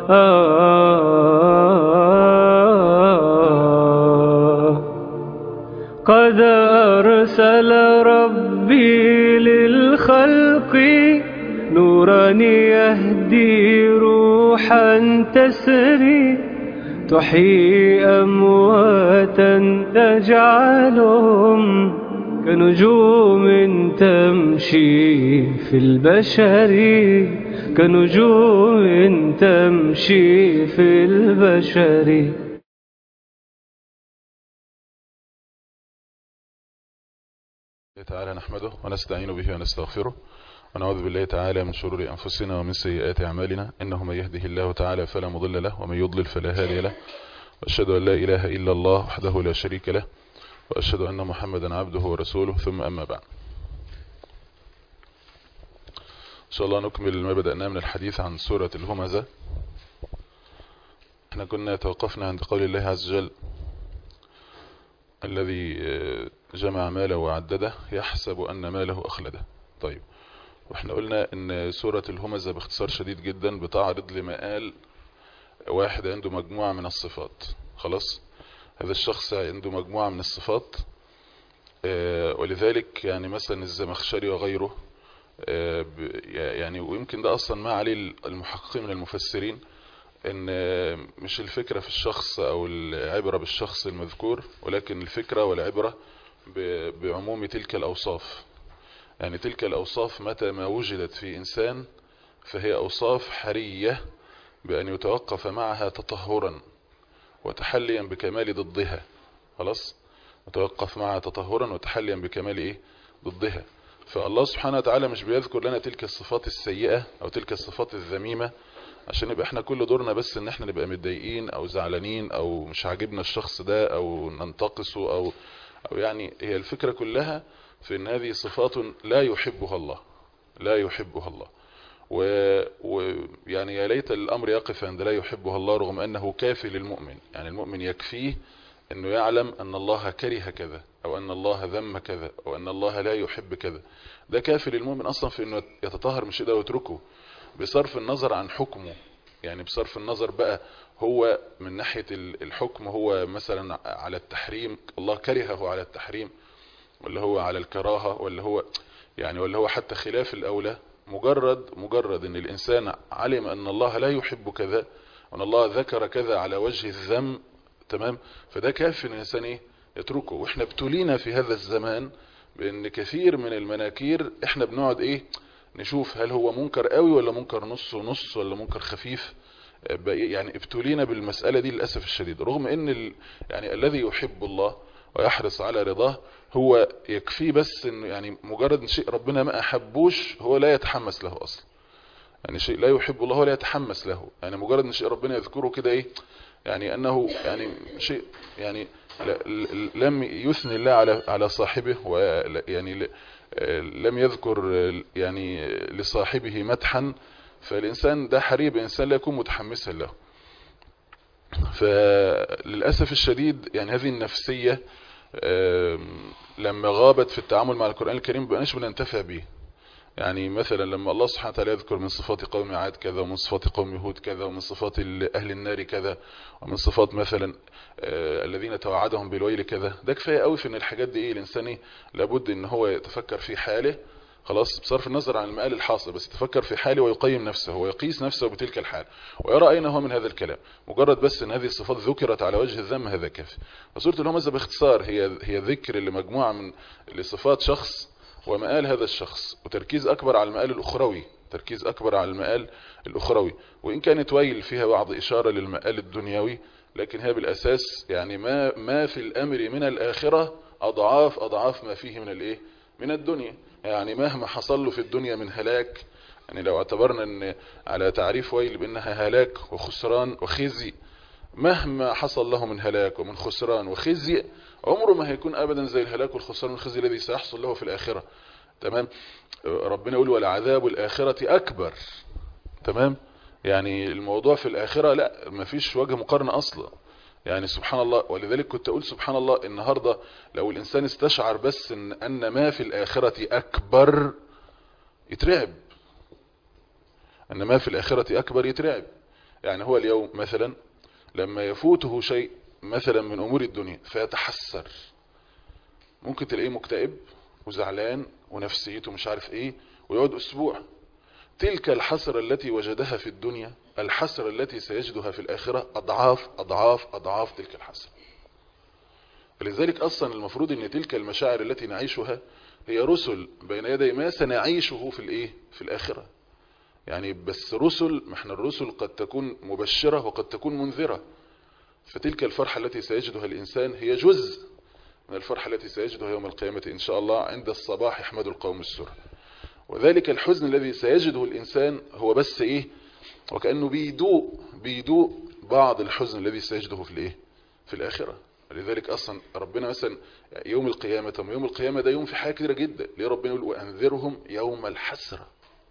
قد أرسل ربي للخلق نورا يهدي روحا تسري تحيي أمواتا تجعلهم كنجوم تمشي في البشر كنجوم تمشي في البشر تعالى نحمده ونستعين به ونستغفره ونعوذ بالله تعالى من شرور أنفسنا ومن سيئات أعمالنا إنه من يهده الله تعالى فلا مضل له ومن يضلل فلا هادي له وأشهد أن لا إله إلا الله وحده لا شريك له وأشهد أن محمدا عبده ورسوله ثم أما بعد إن شاء الله نكمل ما بدأناه من الحديث عن سورة الهمزة احنا كنا توقفنا عند قول الله عز وجل الذي جمع ماله وعدده يحسب أن ماله أخلده طيب واحنا قلنا ان سورة الهمزة باختصار شديد جدا بتعرض لمقال واحد عنده مجموعة من الصفات خلاص هذا الشخص عنده مجموعة من الصفات ولذلك يعني مثلا الزمخشري وغيره يعني ويمكن ده اصلا ما عليه المحققين من المفسرين ان مش الفكرة في الشخص او العبرة بالشخص المذكور ولكن الفكرة والعبرة بعموم تلك الاوصاف يعني تلك الاوصاف متى ما وجدت في انسان فهي اوصاف حرية بان يتوقف معها تطهرا وتحليا بكمال ضدها خلاص يتوقف معها تطهرا وتحليا بكمال ايه ضدها فالله سبحانه وتعالى مش بيذكر لنا تلك الصفات السيئة او تلك الصفات الذميمة عشان يبقى احنا كل دورنا بس ان احنا نبقى متضايقين او زعلانين او مش عاجبنا الشخص ده او ننتقصه او او يعني هي الفكرة كلها في ان هذه صفات لا يحبها الله لا يحبها الله ويعني و... يا ليت الامر يقف عند لا يحبها الله رغم انه كافي للمؤمن يعني المؤمن يكفيه انه يعلم ان الله كره كذا او ان الله ذم كذا او ان الله لا يحب كذا ده كافي للمؤمن اصلا في انه يتطهر من شيء ده ويتركه بصرف النظر عن حكمه يعني بصرف النظر بقى هو من ناحية الحكم هو مثلا على التحريم الله كرهه على التحريم ولا هو على الكراهة ولا هو يعني ولا هو حتى خلاف الأولى مجرد مجرد ان الإنسان علم أن الله لا يحب كذا وأن الله ذكر كذا على وجه الذم تمام فده كافي ان الإنسان ايه يتركه واحنا ابتلينا في هذا الزمان بأن كثير من المناكير احنا بنقعد ايه نشوف هل هو منكر قوي ولا منكر نص ونص ولا منكر خفيف يعني ابتلينا بالمسألة دي للأسف الشديد رغم ان ال... يعني الذي يحب الله ويحرص على رضاه هو يكفيه بس انه يعني مجرد شيء ربنا ما احبوش هو لا يتحمس له اصلا يعني شيء لا يحب الله هو لا يتحمس له يعني مجرد ان شيء ربنا يذكره كده ايه يعني انه يعني شيء يعني لم يثني الله على على صاحبه ويعني لم يذكر يعني لصاحبه مدحا فالإنسان ده حريب إنسان لا يكون متحمسا له فللأسف الشديد يعني هذه النفسية لما غابت في التعامل مع القرآن الكريم بقناش بننتفع به يعني مثلا لما الله سبحانه وتعالى يذكر من صفات قوم عاد كذا ومن صفات قوم يهود كذا ومن صفات أهل النار كذا ومن صفات مثلا الذين توعدهم بالويل كذا ده كفاية قوي في ان الحاجات دي ايه الانسان ايه لابد ان هو يتفكر في حاله خلاص بصرف النظر عن المآل الحاصل بس يتفكر في حاله ويقيم نفسه ويقيس نفسه بتلك الحال ويرى أين هو من هذا الكلام مجرد بس ان هذه الصفات ذكرت على وجه الذم هذا كافي فسورة الهمزة باختصار هي هي ذكر لمجموعة من لصفات شخص ومآل هذا الشخص وتركيز أكبر على المآل الأخروي تركيز أكبر على المآل الأخروي وإن كانت ويل فيها بعض إشارة للمآل الدنيوي لكن هي بالأساس يعني ما ما في الأمر من الآخرة أضعاف أضعاف ما فيه من الإيه من الدنيا يعني مهما حصل له في الدنيا من هلاك يعني لو اعتبرنا ان على تعريف ويل بانها هلاك وخسران وخزي مهما حصل له من هلاك ومن خسران وخزي عمره ما هيكون ابدا زي الهلاك والخسران والخزي الذي سيحصل له في الاخرة تمام ربنا يقول والعذاب الاخرة اكبر تمام يعني الموضوع في الاخرة لا ما فيش وجه مقارنة اصلا يعني سبحان الله ولذلك كنت أقول سبحان الله النهاردة لو الإنسان استشعر بس إن, أن ما في الآخرة أكبر يترعب أن ما في الآخرة أكبر يترعب يعني هو اليوم مثلا لما يفوته شيء مثلا من امور الدنيا فيتحسر ممكن تلاقيه مكتئب وزعلان ونفسيته مش عارف ايه ويقعد اسبوع تلك الحسرة التي وجدها في الدنيا الحسرة التي سيجدها في الآخرة أضعاف أضعاف أضعاف تلك الحسرة لذلك أصلا المفروض أن تلك المشاعر التي نعيشها هي رسل بين يدي ما سنعيشه في الإيه في الآخرة يعني بس رسل ما احنا الرسل قد تكون مبشرة وقد تكون منذرة فتلك الفرحة التي سيجدها الإنسان هي جزء من الفرحة التي سيجدها يوم القيامة إن شاء الله عند الصباح يحمد القوم السر وذلك الحزن الذي سيجده الإنسان هو بس إيه وكأنه بيدوء بيدوء بعض الحزن الذي سيجده في الإيه في الآخرة لذلك أصلا ربنا مثلا يوم القيامة طب يوم القيامة ده يوم في حاجة كتيرة جدا ليه ربنا يقول وأنذرهم يوم الحسرة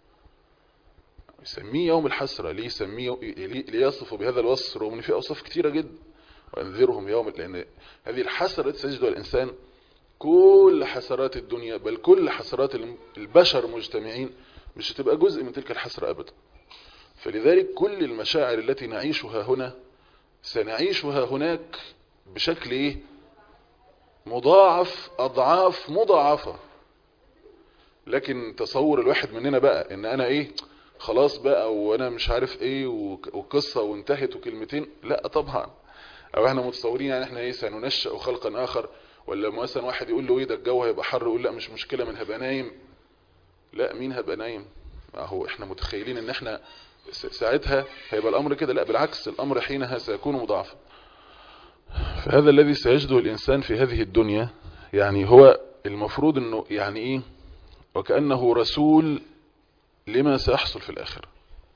يسميه يوم الحسرة ليه يسميه ليه يصف بهذا الوصف رغم ان في أوصاف كتيرة جدا وأنذرهم يوم لأن هذه الحسرة التي سيجدها الإنسان كل حسرات الدنيا بل كل حسرات البشر مجتمعين مش هتبقى جزء من تلك الحسرة أبدا فلذلك كل المشاعر التي نعيشها هنا سنعيشها هناك بشكل ايه مضاعف أضعاف مضاعفة لكن تصور الواحد مننا بقى ان انا ايه خلاص بقى وانا مش عارف ايه وقصة وانتهت وكلمتين لا طبعا او احنا متصورين يعني احنا ايه سننشأ خلقا اخر ولا مثلا واحد يقول له ايه ده الجو هيبقى حر يقول لا مش مشكلة من هبقى نايم لا مين هبقى نايم اهو احنا متخيلين ان احنا ساعتها هيبقى الامر كده لا بالعكس الامر حينها سيكون مضاعفا فهذا الذي سيجده الانسان في هذه الدنيا يعني هو المفروض انه يعني ايه وكأنه رسول لما سيحصل في الاخرة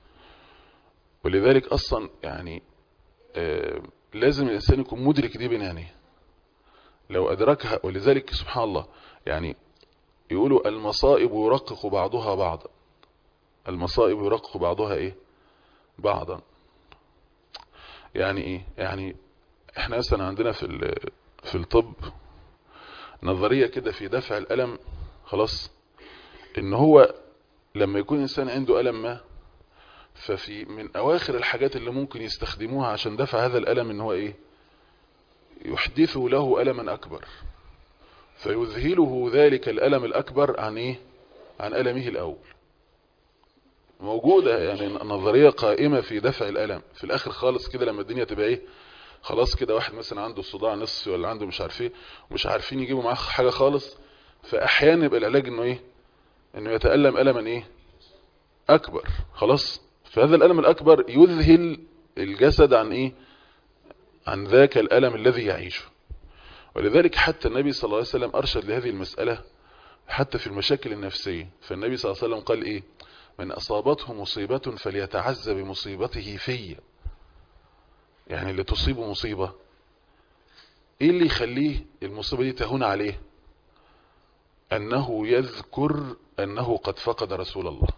ولذلك اصلا يعني آه لازم الانسان يكون مدرك دي بين عينيه لو أدركها ولذلك سبحان الله يعني يقولوا المصائب يرقق بعضها بعضا المصائب يرقق بعضها ايه بعضا يعني ايه يعني احنا مثلا عندنا في في الطب نظرية كده في دفع الألم خلاص ان هو لما يكون انسان عنده ألم ما ففي من اواخر الحاجات اللي ممكن يستخدموها عشان دفع هذا الألم ان هو ايه يحدث له ألما أكبر فيذهله ذلك الألم الأكبر عن إيه عن ألمه الأول موجودة يعني نظرية قائمة في دفع الألم في الآخر خالص كده لما الدنيا تبقى إيه خلاص كده واحد مثلا عنده صداع نصفي ولا عنده مش عارف ايه ومش عارفين يجيبوا معاه حاجة خالص فأحيانا يبقى العلاج إنه إيه إنه يتألم ألما إيه أكبر خلاص فهذا الألم الأكبر يذهل الجسد عن إيه عن ذاك الألم الذي يعيشه ولذلك حتى النبي صلى الله عليه وسلم أرشد لهذه المسألة حتى في المشاكل النفسية فالنبي صلى الله عليه وسلم قال إيه من أصابته مصيبة فليتعز بمصيبته في يعني اللي تصيبه مصيبة إيه اللي يخليه المصيبة دي تهون عليه أنه يذكر أنه قد فقد رسول الله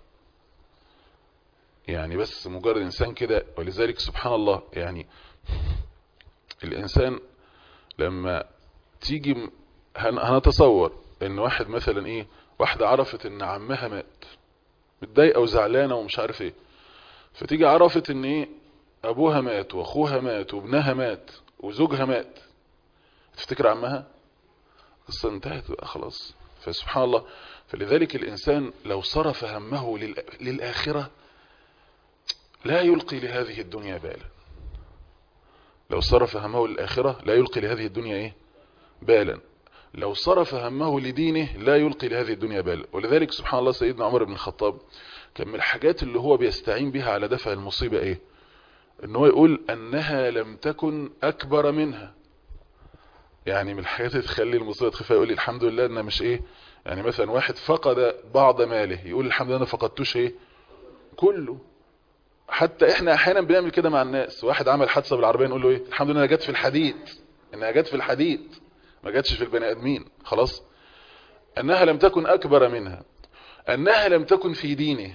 يعني بس مجرد إنسان كده ولذلك سبحان الله يعني الإنسان لما تيجي هنتصور ان واحد مثلا ايه واحدة عرفت ان عمها مات متضايقة وزعلانة ومش عارف ايه فتيجي عرفت ان ايه ابوها مات واخوها مات وابنها مات وزوجها مات تفتكر عمها قصة انتهت بقى خلاص فسبحان الله فلذلك الانسان لو صرف همه للآخرة لا يلقي لهذه الدنيا بالا لو صرف همه للآخرة لا يلقي لهذه الدنيا ايه بالا لو صرف همه لدينه لا يلقي لهذه الدنيا بالا ولذلك سبحان الله سيدنا عمر بن الخطاب كان من الحاجات اللي هو بيستعين بها على دفع المصيبة ايه ان هو يقول انها لم تكن اكبر منها يعني من الحاجات اللي تخلي المصيبة تخفى يقول لي الحمد لله ان مش ايه يعني مثلا واحد فقد بعض ماله يقول الحمد لله انا فقدتوش ايه كله حتى احنا احيانا بنعمل كده مع الناس واحد عمل حادثه بالعربيه نقول له ايه الحمد لله انا جت في الحديد انها جت في الحديد ما جاتش في البني ادمين خلاص انها لم تكن اكبر منها انها لم تكن في دينه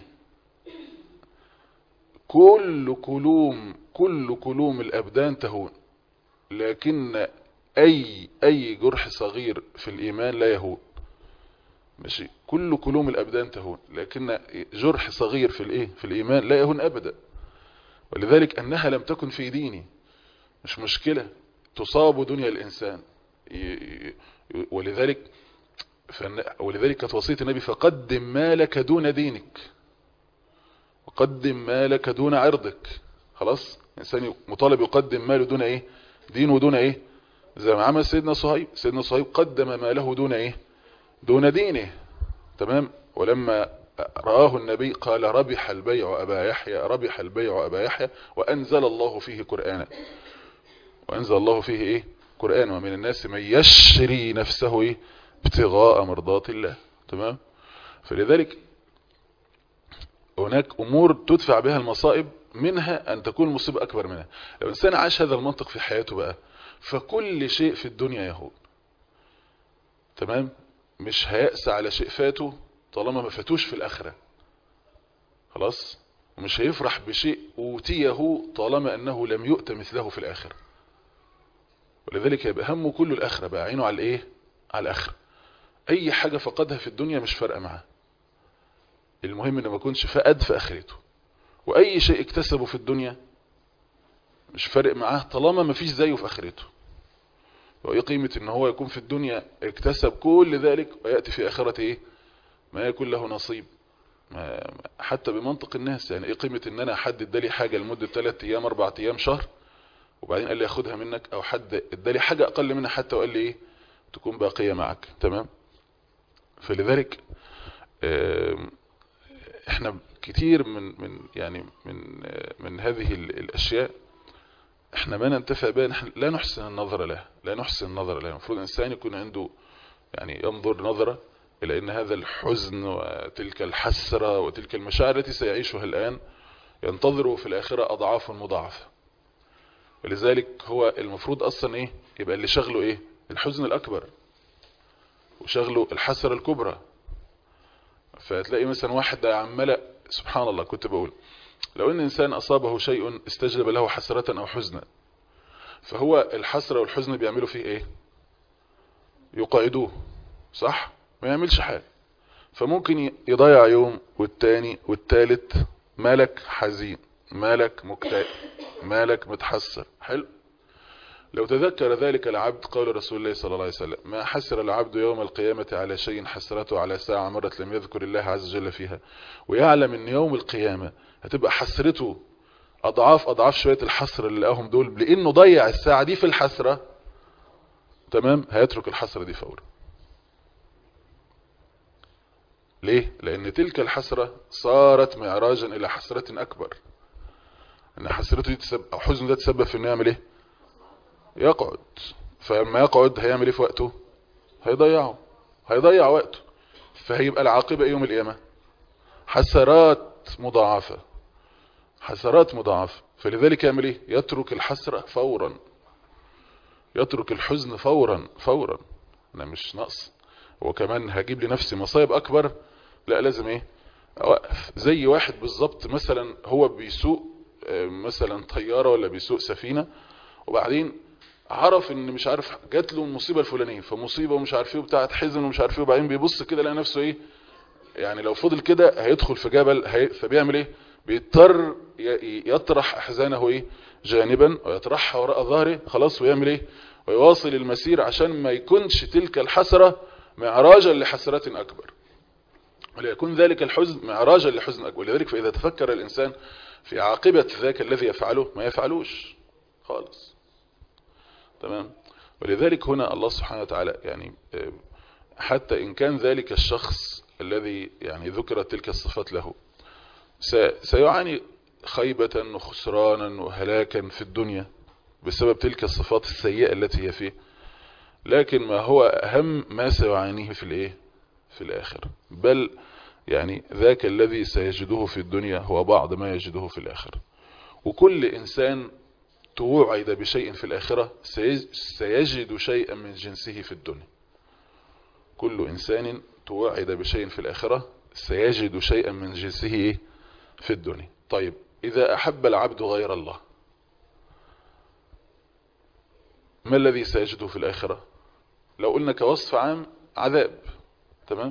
كل كلوم كل كلوم الابدان تهون لكن اي اي جرح صغير في الايمان لا يهون ماشي كل كلوم الابدان تهون لكن جرح صغير في الايه في الايمان لا يهون ابدا ولذلك أنها لم تكن في ديني مش مشكلة تصاب دنيا الإنسان ولذلك ولذلك كانت وصية النبي فقدم مالك دون دينك وقدم مالك دون عرضك خلاص الإنسان مطالب يقدم ماله دون إيه دينه دون إيه زي ما عمل سيدنا صهيب سيدنا صهيب قدم ماله دون إيه دون دينه تمام ولما رآه النبي قال ربح البيع أبا يحيى ربح البيع أبا يحيى وأنزل الله فيه قرآنا وأنزل الله فيه إيه قرآن ومن الناس من يشري نفسه إيه ابتغاء مرضات الله تمام فلذلك هناك أمور تدفع بها المصائب منها أن تكون المصيبة أكبر منها لو إنسان عاش هذا المنطق في حياته بقى فكل شيء في الدنيا يهون تمام مش هيأس على شيء فاته طالما ما فاتوش في الآخرة خلاص ومش هيفرح بشيء أوتيه طالما أنه لم يؤت مثله في الآخرة ولذلك يبقى همه كله الآخرة بقى عينه على الإيه على الآخرة أي حاجة فقدها في الدنيا مش فارقة معاه المهم انه ما يكونش فقد في آخرته وأي شيء اكتسبه في الدنيا مش فارق معاه طالما ما فيش زيه في آخرته وإيه قيمة ان هو يكون في الدنيا اكتسب كل ذلك ويأتي في آخرته ايه ما يكون له نصيب ما حتى بمنطق الناس يعني ايه قيمة ان انا حد ادالي حاجة لمدة 3 ايام 4 ايام شهر وبعدين قال لي اخدها منك او حد ادالي حاجة اقل منها حتى وقال لي ايه تكون باقية معك تمام فلذلك احنا كتير من من يعني من من هذه الاشياء احنا ما ننتفع بها نحن لا نحسن النظر له لا نحسن النظر له المفروض الانسان يكون عنده يعني ينظر نظرة الى ان هذا الحزن وتلك الحسرة وتلك المشاعر التي سيعيشها الان ينتظره في الاخرة اضعاف مضاعفة ولذلك هو المفروض اصلا ايه يبقى اللي شغله ايه الحزن الاكبر وشغله الحسرة الكبرى فتلاقي مثلا واحد ده عمال سبحان الله كنت بقول لو ان انسان اصابه شيء استجلب له حسرة او حزنا فهو الحسرة والحزن بيعملوا فيه ايه يقعدوه صح ما يعملش حاجة فممكن يضيع يوم والتاني والتالت مالك حزين مالك مكتئب مالك متحسر حلو لو تذكر ذلك العبد قول رسول الله صلى الله عليه وسلم ما حسر العبد يوم القيامة على شيء حسرته على ساعة مرت لم يذكر الله عز وجل فيها ويعلم ان يوم القيامة هتبقى حسرته اضعاف اضعاف شوية الحسرة اللي لقاهم دول لانه ضيع الساعة دي في الحسرة تمام هيترك الحسرة دي فورا ليه لان تلك الحسرة صارت معراجا الى حسرة اكبر ان حسرته دي تسبب او حزن ده تسبب في انه يعمل ايه يقعد فلما يقعد هيعمل ايه في وقته هيضيعه هيضيع وقته فهيبقى العاقبة يوم القيامة حسرات مضاعفة حسرات مضاعفة فلذلك يعمل ايه يترك الحسرة فورا يترك الحزن فورا فورا انا مش ناقص وكمان هجيب لنفسي مصايب اكبر لا لازم ايه اوقف زي واحد بالظبط مثلا هو بيسوق مثلا طيارة ولا بيسوق سفينة وبعدين عرف ان مش عارف جات له المصيبه الفلانيه فمصيبه ومش عارف ايه وبتاعت حزن ومش عارف ايه وبعدين بيبص كده لقى نفسه ايه يعني لو فضل كده هيدخل في جبل هي فبيعمل ايه بيضطر يطرح احزانه ايه جانبا ويطرحها وراء ظهره خلاص ويعمل ايه ويواصل المسير عشان ما يكونش تلك الحسره معراجا لحسرات اكبر وليكون ذلك الحزن معراجا لحزن اكبر ولذلك فاذا تفكر الانسان في عاقبه ذاك الذي يفعله ما يفعلوش خالص تمام ولذلك هنا الله سبحانه وتعالى يعني حتى إن كان ذلك الشخص الذي يعني ذكرت تلك الصفات له سيعاني خيبة وخسرانا وهلاكا في الدنيا بسبب تلك الصفات السيئة التي هي فيه لكن ما هو أهم ما سيعانيه في الإيه في الآخر بل يعني ذاك الذي سيجده في الدنيا هو بعض ما يجده في الآخر وكل إنسان توعد بشيء في الآخرة سيجد شيئا من جنسه في الدنيا كل إنسان توعد بشيء في الآخرة سيجد شيئا من جنسه في الدنيا طيب إذا أحب العبد غير الله ما الذي سيجده في الآخرة لو قلنا كوصف عام عذاب تمام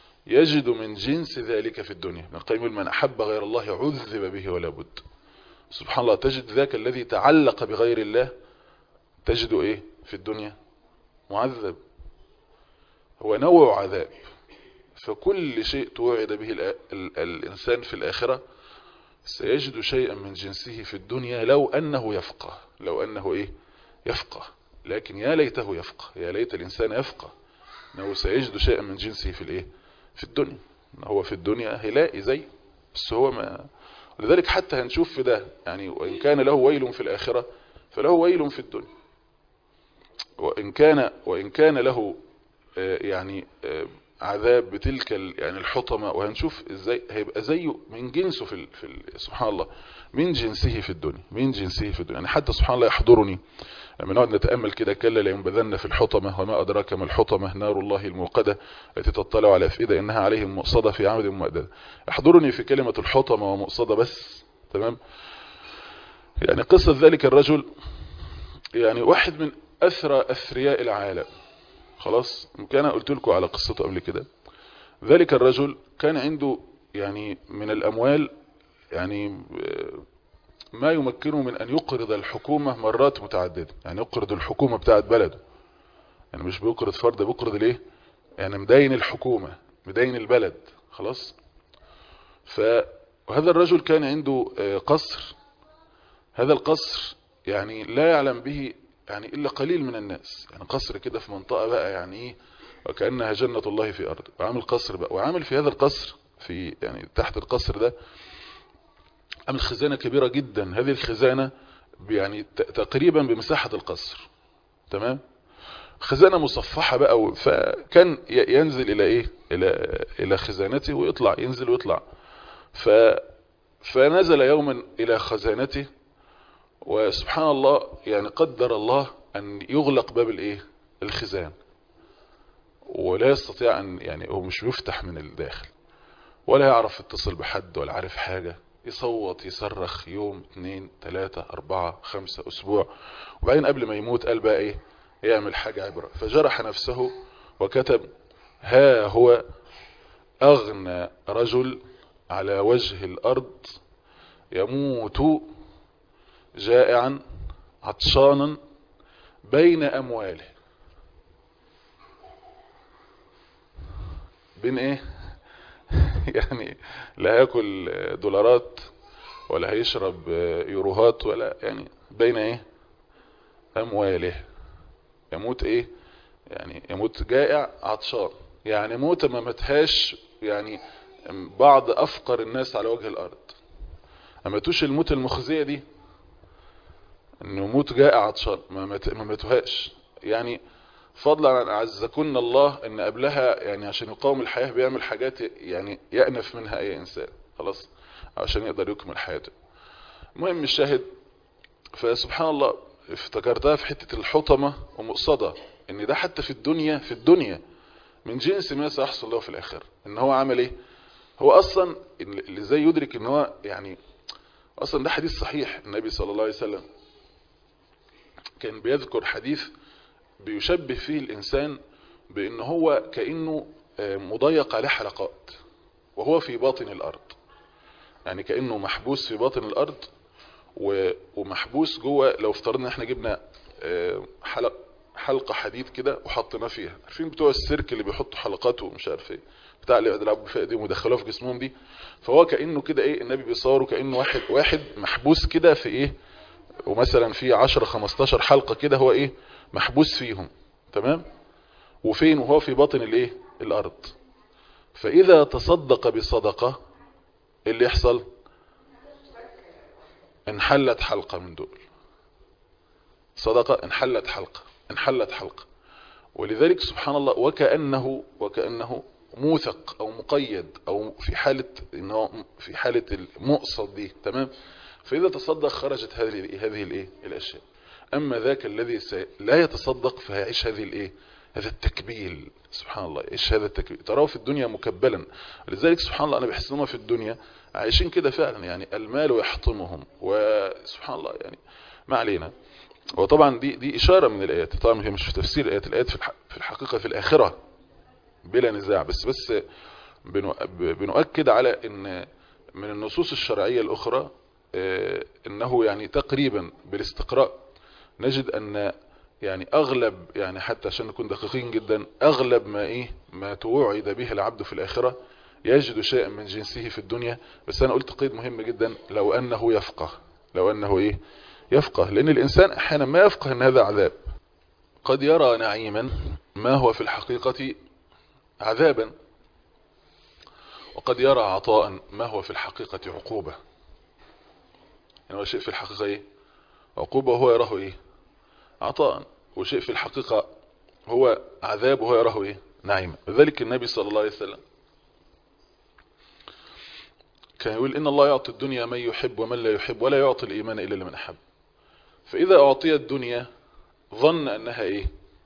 يجد من جنس ذلك في الدنيا من قيم من أحب غير الله عذب به ولا بد سبحان الله تجد ذاك الذي تعلق بغير الله تجده ايه في الدنيا معذب هو نوع عذاب فكل شيء توعد به ال ال الإنسان في الآخرة سيجد شيئا من جنسه في الدنيا لو أنه يفقه لو أنه إيه يفقه لكن يا ليته يفقه يا ليت الإنسان يفقه أنه سيجد شيئا من جنسه في الإيه في الدنيا هو في الدنيا هيلاقي زي بس هو ما لذلك حتى هنشوف في ده يعني وإن كان له ويل في الآخرة فله ويل في الدنيا وإن كان وإن كان له يعني عذاب بتلك يعني الحطمة وهنشوف ازاي هيبقى زيه من جنسه في, ال في ال سبحان الله من جنسه في الدنيا من جنسه في الدنيا يعني حتى سبحان الله يحضرني لما نقعد نتأمل كده كلا لينبذن في الحطمة وما أدراك ما الحطمة نار الله الموقدة التي تطلع على أفئدة إنها عليهم مؤصدة في عمد مؤددة يحضرني في كلمة الحطمة ومؤصدة بس تمام يعني قصة ذلك الرجل يعني واحد من أثرى أثرياء العالم خلاص كان قلت لكم على قصته قبل كده ذلك الرجل كان عنده يعني من الأموال يعني ما يمكنه من أن يقرض الحكومة مرات متعددة يعني يقرض الحكومة بتاعت بلده يعني مش بيقرض فرد بيقرض ليه يعني مدين الحكومة مدين البلد خلاص فهذا الرجل كان عنده قصر هذا القصر يعني لا يعلم به يعني إلا قليل من الناس يعني قصر كده في منطقة بقى يعني إيه وكأنها جنة الله في أرض وعامل قصر بقى وعامل في هذا القصر في يعني تحت القصر ده عامل خزانة كبيرة جدا هذه الخزانة يعني تقريبا بمساحة القصر تمام خزانة مصفحة بقى فكان ينزل إلى إيه إلى إلى خزانته ويطلع ينزل ويطلع ف فنزل يوما إلى خزانته وسبحان الله يعني قدر الله أن يغلق باب الايه الخزان ولا يستطيع أن يعني هو مش بيفتح من الداخل ولا يعرف يتصل بحد ولا عارف حاجة يصوت يصرخ يوم اثنين ثلاثة أربعة خمسة أسبوع وبعدين قبل ما يموت قال بقى إيه يعمل حاجة عبرة فجرح نفسه وكتب ها هو أغنى رجل على وجه الأرض يموت جائعا عطشانا بين أمواله بين ايه يعني لا هياكل دولارات ولا هيشرب يوروهات ولا يعني بين ايه امواله يموت ايه يعني يموت جائع عطشان يعني موت ما متهاش يعني بعض افقر الناس على وجه الارض ما ماتوش الموت المخزية دي انه موت جائع عطشان ما ماتوهاش يعني فضلا عن اعزكن الله ان قبلها يعني عشان يقاوم الحياة بيعمل حاجات يعني يأنف منها اي انسان خلاص عشان يقدر يكمل حياته المهم الشاهد فسبحان الله افتكرتها في حتة الحطمة ومقصدة ان ده حتى في الدنيا في الدنيا من جنس ما سيحصل له في الاخر ان هو عمل ايه هو اصلا اللي زي يدرك ان هو يعني اصلا ده حديث صحيح النبي صلى الله عليه وسلم كان بيذكر حديث بيشبه فيه الإنسان بأن هو كأنه مضيق عليه حلقات وهو في باطن الأرض يعني كأنه محبوس في باطن الأرض ومحبوس جوه لو افترضنا احنا جبنا حلق حلقة حديد كده وحطيناه فيها عارفين بتوع السيرك اللي بيحطوا حلقات ومش عارف ايه بتاع اللي بيلعبوا فيها دي ويدخلوها في جسمهم دي فهو كأنه كده ايه النبي بيصوره كأنه واحد واحد محبوس كده في ايه ومثلا في 10 15 حلقة كده هو ايه محبوس فيهم تمام وفين وهو في باطن الايه الارض فاذا تصدق بصدقة اللي يحصل انحلت حلقة من دول صدقة انحلت حلقة انحلت حلقة ولذلك سبحان الله وكأنه وكأنه موثق او مقيد او في حالة انه في حالة المؤصد دي تمام فاذا تصدق خرجت هذه هذه الايه الاشياء اما ذاك الذي لا يتصدق فهيعيش هذه الايه هذا التكبيل سبحان الله ايش هذا التكبيل تراه في الدنيا مكبلا لذلك سبحان الله انا بحس انهم في الدنيا عايشين كده فعلا يعني المال يحطمهم وسبحان الله يعني ما علينا وطبعا دي دي اشاره من الايات طبعا هي مش في تفسير الايات الايات في في الحقيقه في الاخره بلا نزاع بس بس بنؤكد على ان من النصوص الشرعيه الاخرى آه، انه يعني تقريبا بالاستقراء نجد ان يعني اغلب يعني حتى عشان نكون دقيقين جدا اغلب ما ايه ما توعد به العبد في الاخرة يجد شيئا من جنسه في الدنيا بس انا قلت قيد مهم جدا لو انه يفقه لو انه ايه يفقه لان الانسان احيانا ما يفقه ان هذا عذاب قد يرى نعيما ما هو في الحقيقة عذابا وقد يرى عطاء ما هو في الحقيقة عقوبة يعني هو شيء في الحقيقة ايه عقوبة وهو يراه ايه عطاء وشيء في الحقيقة هو عذاب وهو يراه ايه نعيما لذلك النبي صلى الله عليه وسلم كان يقول إن الله يعطي الدنيا من يحب ومن لا يحب ولا يعطي الإيمان إلا لمن أحب فإذا أعطي الدنيا ظن أنها إيه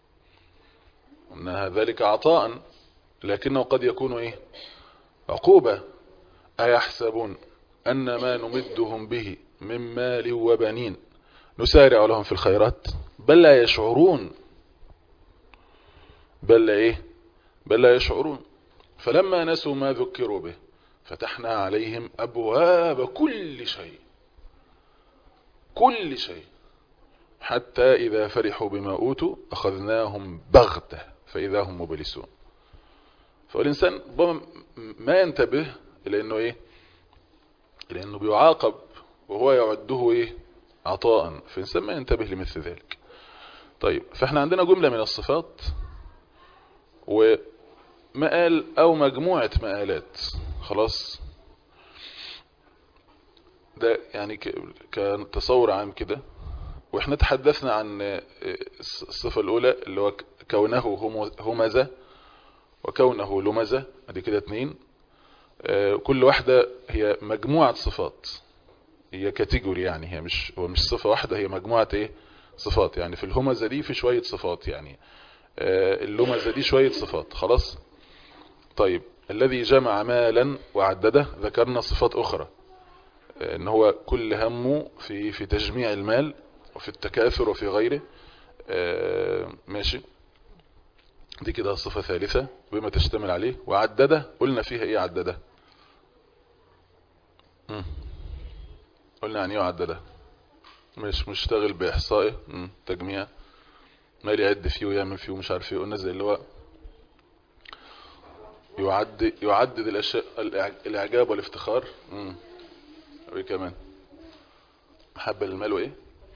أنها ذلك عطاء لكنه قد يكون إيه عقوبة أيحسبون أن ما نمدهم به من مال وبنين نسارع لهم في الخيرات بل لا يشعرون بل لا إيه بل لا يشعرون فلما نسوا ما ذكروا به فتحنا عليهم أبواب كل شيء كل شيء حتى إذا فرحوا بما أوتوا أخذناهم بغتة فإذا هم مبلسون فالإنسان ما ينتبه إلى أنه إيه إلى أنه بيعاقب وهو يعده إيه عطاء فالإنسان ما ينتبه لمثل ذلك طيب فإحنا عندنا جملة من الصفات ومقال أو مجموعة مقالات خلاص ده يعني كان تصور عام كده واحنا تحدثنا عن الصفة الاولى اللي هو كونه همزة وكونه لمزة ادي كده اتنين كل واحدة هي مجموعة صفات هي كاتيجوري يعني هي مش هو مش صفة واحدة هي مجموعة ايه صفات يعني في الهمزة دي في شوية صفات يعني اللمزة دي شوية صفات خلاص طيب الذي جمع مالا وعدده ذكرنا صفات اخرى ان هو كل همه في في تجميع المال وفي التكاثر وفي غيره ماشي دي كده صفة ثالثة بما تشتمل عليه وعدده قلنا فيها ايه عدده قلنا يعني ايه عدده مش مشتغل باحصائه تجميع مال يعد فيه ويعمل فيه ومش عارف ايه قلنا زي اللي هو يعد يعدد الاشياء الاعجاب والافتخار امم وايه كمان محبه للمال وايه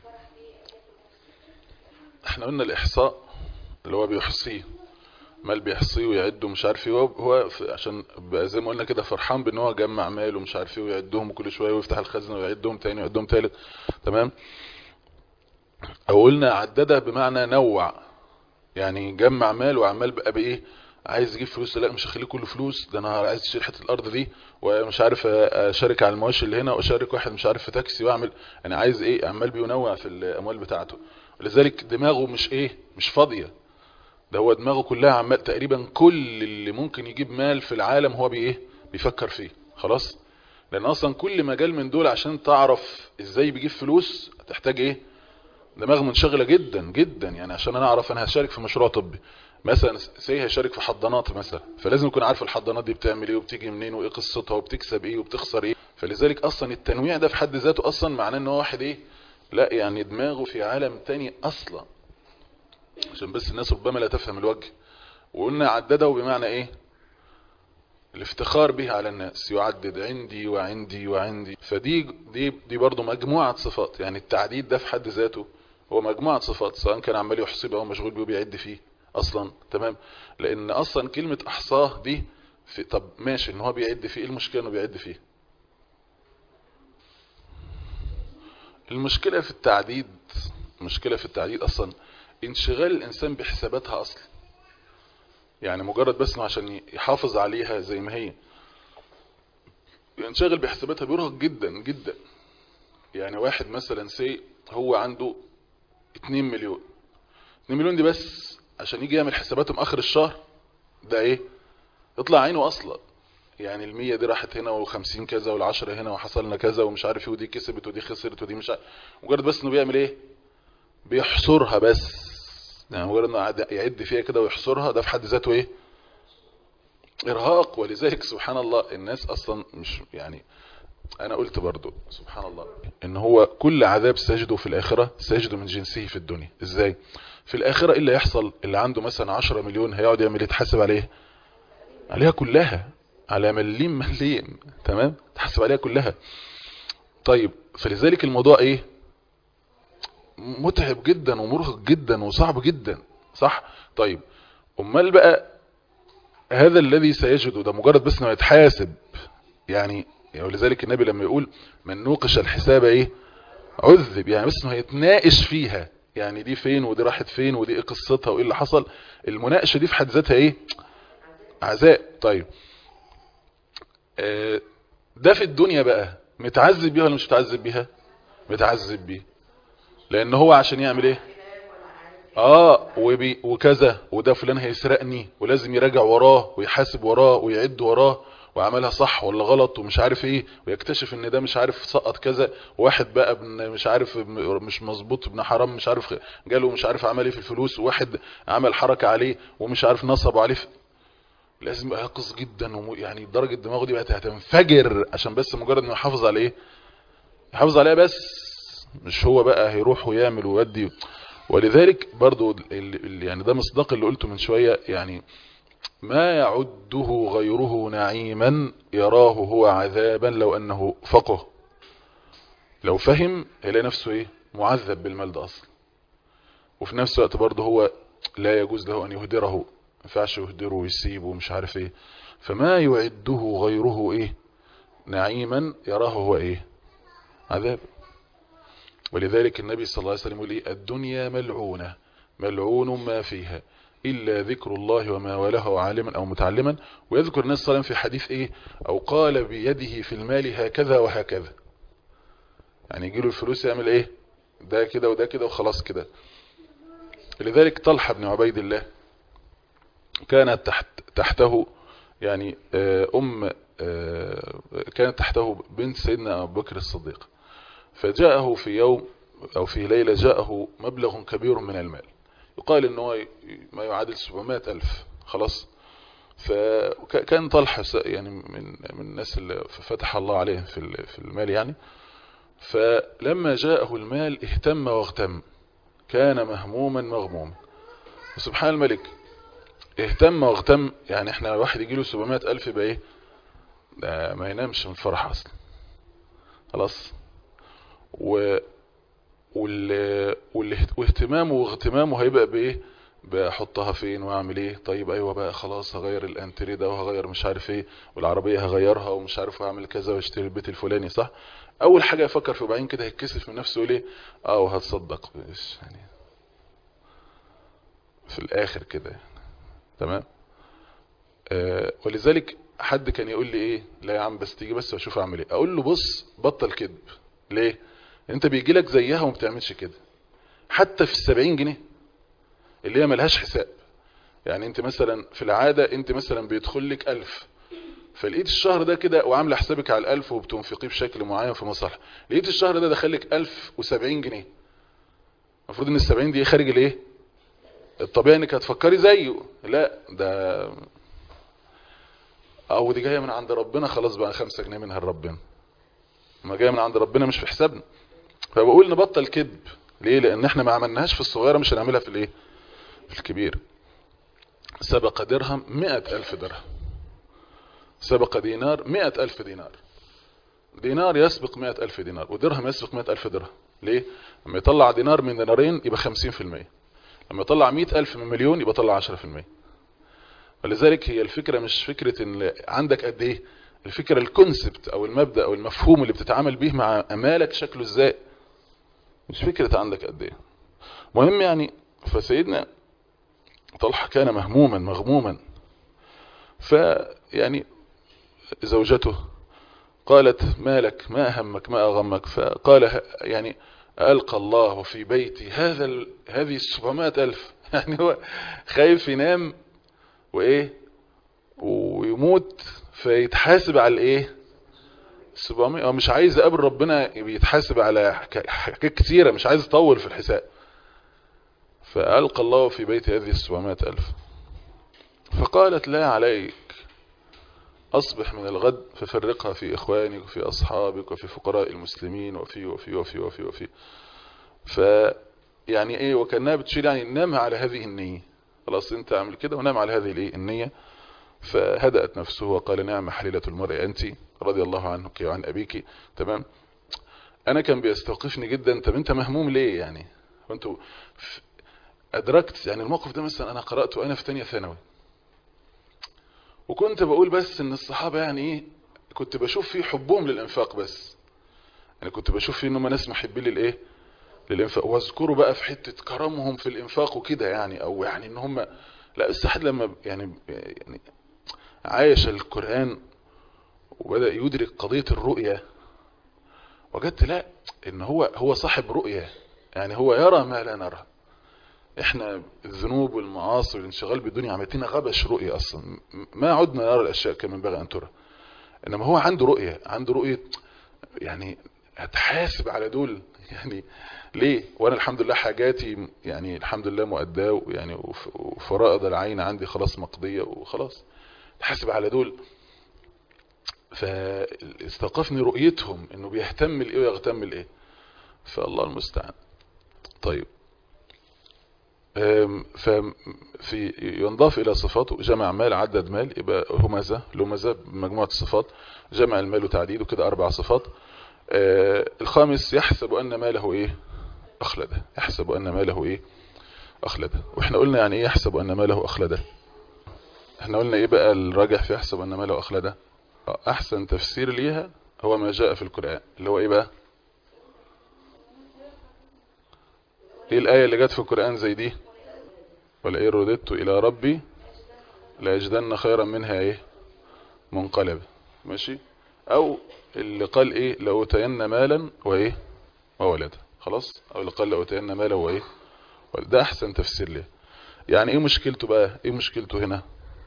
احنا قلنا الاحصاء اللي هو بيحصيه مال بيحصيه ويعده مش عارف ايه هو عشان زي ما قلنا كده فرحان بان هو جمع مال ومش عارف ايه ويعدهم كل شويه ويفتح الخزنه ويعدهم تاني ويعدهم تالت تمام او قلنا عدده بمعنى نوع يعني جمع مال وعمال بقى بايه عايز يجيب فلوس لا مش هخليه كله فلوس ده انا عايز اشتري حته الارض دي ومش عارف اشارك على المواشي اللي هنا واشارك واحد مش عارف في تاكسي واعمل انا عايز ايه عمال بينوع في الاموال بتاعته ولذلك دماغه مش ايه مش فاضيه ده هو دماغه كلها عمال تقريبا كل اللي ممكن يجيب مال في العالم هو بايه بيفكر فيه خلاص لان اصلا كل مجال من دول عشان تعرف ازاي بيجيب فلوس تحتاج ايه دماغ منشغله جدا جدا يعني عشان انا اعرف انا هشارك في مشروع طبي مثلا سي هيشارك في حضانات مثلا فلازم يكون عارف الحضانات دي بتعمل ايه وبتيجي منين وايه قصتها وبتكسب ايه وبتخسر ايه فلذلك اصلا التنويع ده في حد ذاته اصلا معناه ان هو واحد ايه لا يعني دماغه في عالم تاني اصلا عشان بس الناس ربما لا تفهم الوجه وقلنا عدده بمعنى ايه الافتخار به على الناس يعدد عندي وعندي وعندي فدي دي دي برضه مجموعه صفات يعني التعديد ده في حد ذاته هو مجموعه صفات سواء كان عمال يحصي او مشغول بيه وبيعد فيه اصلا تمام لان اصلا كلمة احصاه دي في طب ماشي ان هو بيعد فيه ايه المشكلة انه بيعد فيه المشكلة في التعديد المشكلة في التعديد اصلا انشغال الانسان بحساباتها اصلا يعني مجرد بس عشان يحافظ عليها زي ما هي ينشغل بحساباتها بيرهق جدا جدا يعني واحد مثلا سي هو عنده 2 مليون 2 مليون دي بس عشان يجي يعمل حساباتهم اخر الشهر ده ايه يطلع عينه اصلا يعني المية دي راحت هنا وخمسين كذا والعشرة هنا وحصلنا كذا ومش عارف ايه ودي كسبت ودي خسرت ودي مش عارف مجرد بس انه بيعمل ايه بيحصرها بس يعني مجرد انه يعد فيها كده ويحصرها ده في حد ذاته ايه ارهاق ولذلك سبحان الله الناس اصلا مش يعني انا قلت برضو سبحان الله ان هو كل عذاب سيجده في الاخرة سيجده من جنسه في الدنيا ازاي في الاخرة ايه اللي يحصل اللي عنده مثلا 10 مليون هيقعد يعمل يتحاسب عليه عليها كلها على مليم مليم تمام تحسب عليها كلها طيب فلذلك الموضوع ايه متعب جدا ومرهق جدا وصعب جدا صح طيب امال بقى هذا الذي سيجده ده مجرد بس انه يتحاسب يعني ولذلك النبي لما يقول من نوقش الحساب ايه عذب يعني بس انه هيتناقش فيها يعني دي فين ودي راحت فين ودي ايه قصتها وايه اللي حصل المناقشه دي في حد ذاتها ايه عزاء طيب آه ده في الدنيا بقى متعذب بيها ولا مش متعذب بيها متعذب بيه لان هو عشان يعمل ايه اه وبي وكذا وده فلان هيسرقني ولازم يراجع وراه ويحاسب وراه ويعد وراه وعملها صح ولا غلط ومش عارف ايه ويكتشف ان ده مش عارف سقط كذا وواحد بقى ابن مش عارف مش مظبوط ابن حرام مش عارف جاله مش عارف عمل ايه في الفلوس وواحد عمل حركة عليه ومش عارف نصبوا عليه في لازم يبقى يقظ جدا وم... يعني درجة دماغه دي بقت هتنفجر عشان بس مجرد انه يحافظ على ايه يحافظ عليها بس مش هو بقى هيروح ويعمل ويودي ولذلك برضو ال... يعني ده مصداق اللي قلته من شوية يعني ما يعده غيره نعيما يراه هو عذابا لو انه فقه لو فهم هيلاقي نفسه ايه معذب بالمال ده اصلا وفي نفس الوقت برضه هو لا يجوز له ان يهدره ما ينفعش يهدره ويسيبه ومش عارف ايه فما يعده غيره ايه نعيما يراه هو ايه عذاب ولذلك النبي صلى الله عليه وسلم يقول ايه الدنيا ملعونة ملعون ما فيها إلا ذكر الله وما وله عالما أو متعلما ويذكر الناس صلى الله عليه وسلم في حديث إيه أو قال بيده في المال هكذا وهكذا يعني يجي له الفلوس يعمل إيه ده كده وده كده وخلاص كده لذلك طلحة بن عبيد الله كانت تحت تحته يعني أم كانت تحته بنت سيدنا أبو بكر الصديق فجاءه في يوم أو في ليلة جاءه مبلغ كبير من المال يقال ان هو ما يعادل 700 ألف خلاص فكان طلحة يعني من من الناس اللي فتح الله عليهم في في المال يعني فلما جاءه المال اهتم واغتم كان مهموما مغموما وسبحان الملك اهتم واغتم يعني احنا واحد يجي له 700 ألف يبقى ايه ده ما ينامش من الفرح اصلا خلاص و واهتمامه واغتمامه هيبقى بايه بحطها فين واعمل ايه طيب ايوه بقى خلاص هغير الانتري ده وهغير مش عارف ايه والعربية هغيرها ومش عارف هعمل كذا واشتري البيت الفلاني صح اول حاجة يفكر في وبعدين كده هيتكسف من نفسه يقول ايه اه وهتصدق بس يعني في الاخر كده يعني. تمام آه ولذلك حد كان يقول لي ايه لا يا عم بس تيجي بس واشوف اعمل ايه اقول له بص بطل كذب ليه انت بيجي لك زيها وما بتعملش كده حتى في السبعين جنيه اللي هي ملهاش حساب يعني انت مثلا في العادة انت مثلا بيدخل لك الف فلقيت الشهر ده كده وعامله حسابك على الالف وبتنفقيه بشكل معين في مصالح لقيت الشهر ده دخلك الف وسبعين جنيه المفروض ان السبعين دي خارج الايه الطبيعي انك هتفكري زيه لا ده او دي جايه من عند ربنا خلاص بقى خمسة جنيه منها لربنا ما جايه من عند ربنا مش في حسابنا فبقول نبطل كذب ليه لان احنا ما عملناهاش في الصغيرة مش هنعملها في الايه في الكبير سبق درهم مئة الف درهم سبق دينار مئة الف دينار دينار يسبق مئة الف دينار ودرهم يسبق مئة الف درهم ليه لما يطلع دينار من دينارين يبقى خمسين في المية لما يطلع مئة الف من مليون يبقى طلع عشرة في المية ولذلك هي الفكرة مش فكرة ان عندك قد ايه الفكرة الكونسبت او المبدأ او المفهوم اللي بتتعامل به مع امالك شكله ازاي مش فكرة عندك قد ايه مهم يعني فسيدنا طلحة كان مهموما مغموما فيعني زوجته قالت ما لك ما أهمك ما أغمك فقال يعني ألقى الله في بيتي هذا ال... هذه السبعمائة ألف يعني هو خايف ينام وإيه ويموت فيتحاسب على الإيه 700 هو مش عايز يقابل ربنا بيتحاسب على حاجات كتيرة مش عايز يطول في الحساب فألقى الله في بيت هذه السبعمائة ألف فقالت لا عليك أصبح من الغد ففرقها في إخوانك وفي أصحابك وفي فقراء المسلمين وفي وفي وفي وفي وفي ف يعني إيه وكأنها بتشير يعني نام على هذه النية خلاص أنت اعمل كده ونام على هذه الإيه النية فهدأت نفسه وقال نعم حليلة المرء أنت رضي الله عنك وعن أبيك تمام أنا كان بيستوقفني جدا طب أنت مهموم ليه يعني وأنتوا أدركت يعني الموقف ده مثلا أنا قرأته أنا في تانية ثانوي وكنت بقول بس ان الصحابة يعني ايه كنت بشوف فيه حبهم للانفاق بس يعني كنت بشوف فيه انهم ناس محبين للايه للانفاق واذكروا بقى في حتة كرمهم في الانفاق وكده يعني او يعني ان هم لا السحد لما يعني يعني عايش القرآن وبدأ يدرك قضية الرؤية وجدت لا ان هو هو صاحب رؤية يعني هو يرى ما لا نرى احنا الذنوب والمعاصي والانشغال بالدنيا عملتنا غبش رؤية اصلا ما عدنا نرى الاشياء كما ينبغي ان ترى انما هو عنده رؤية عنده رؤية يعني هتحاسب على دول يعني ليه وانا الحمد لله حاجاتي يعني الحمد لله مؤداه يعني وفرائض العين عندي خلاص مقضية وخلاص تحاسب على دول فاستوقفني رؤيتهم انه بيهتم لايه ويغتم لايه فالله المستعان طيب ففي ينضاف إلى صفاته جمع مال عدد مال يبقى همزة لمزة بمجموعة الصفات جمع المال وتعديده كده أربع صفات الخامس يحسب أن ماله إيه أخلده يحسب أن ماله إيه أخلده وإحنا قلنا يعني إيه يحسب أن ماله أخلده إحنا قلنا إيه بقى الراجح في يحسب أن ماله أخلده أحسن تفسير ليها هو ما جاء في القرآن اللي هو إيه بقى ايه الآية اللي جت في القرآن زي دي ولئن رددت إلى ربي لأجدن خيرا منها ايه منقلب ماشي او اللي قال ايه لأوتين مالا وايه وولدا خلاص او اللي قال لأوتين مالا وايه ده احسن تفسير ليه يعني ايه مشكلته بقى ايه مشكلته هنا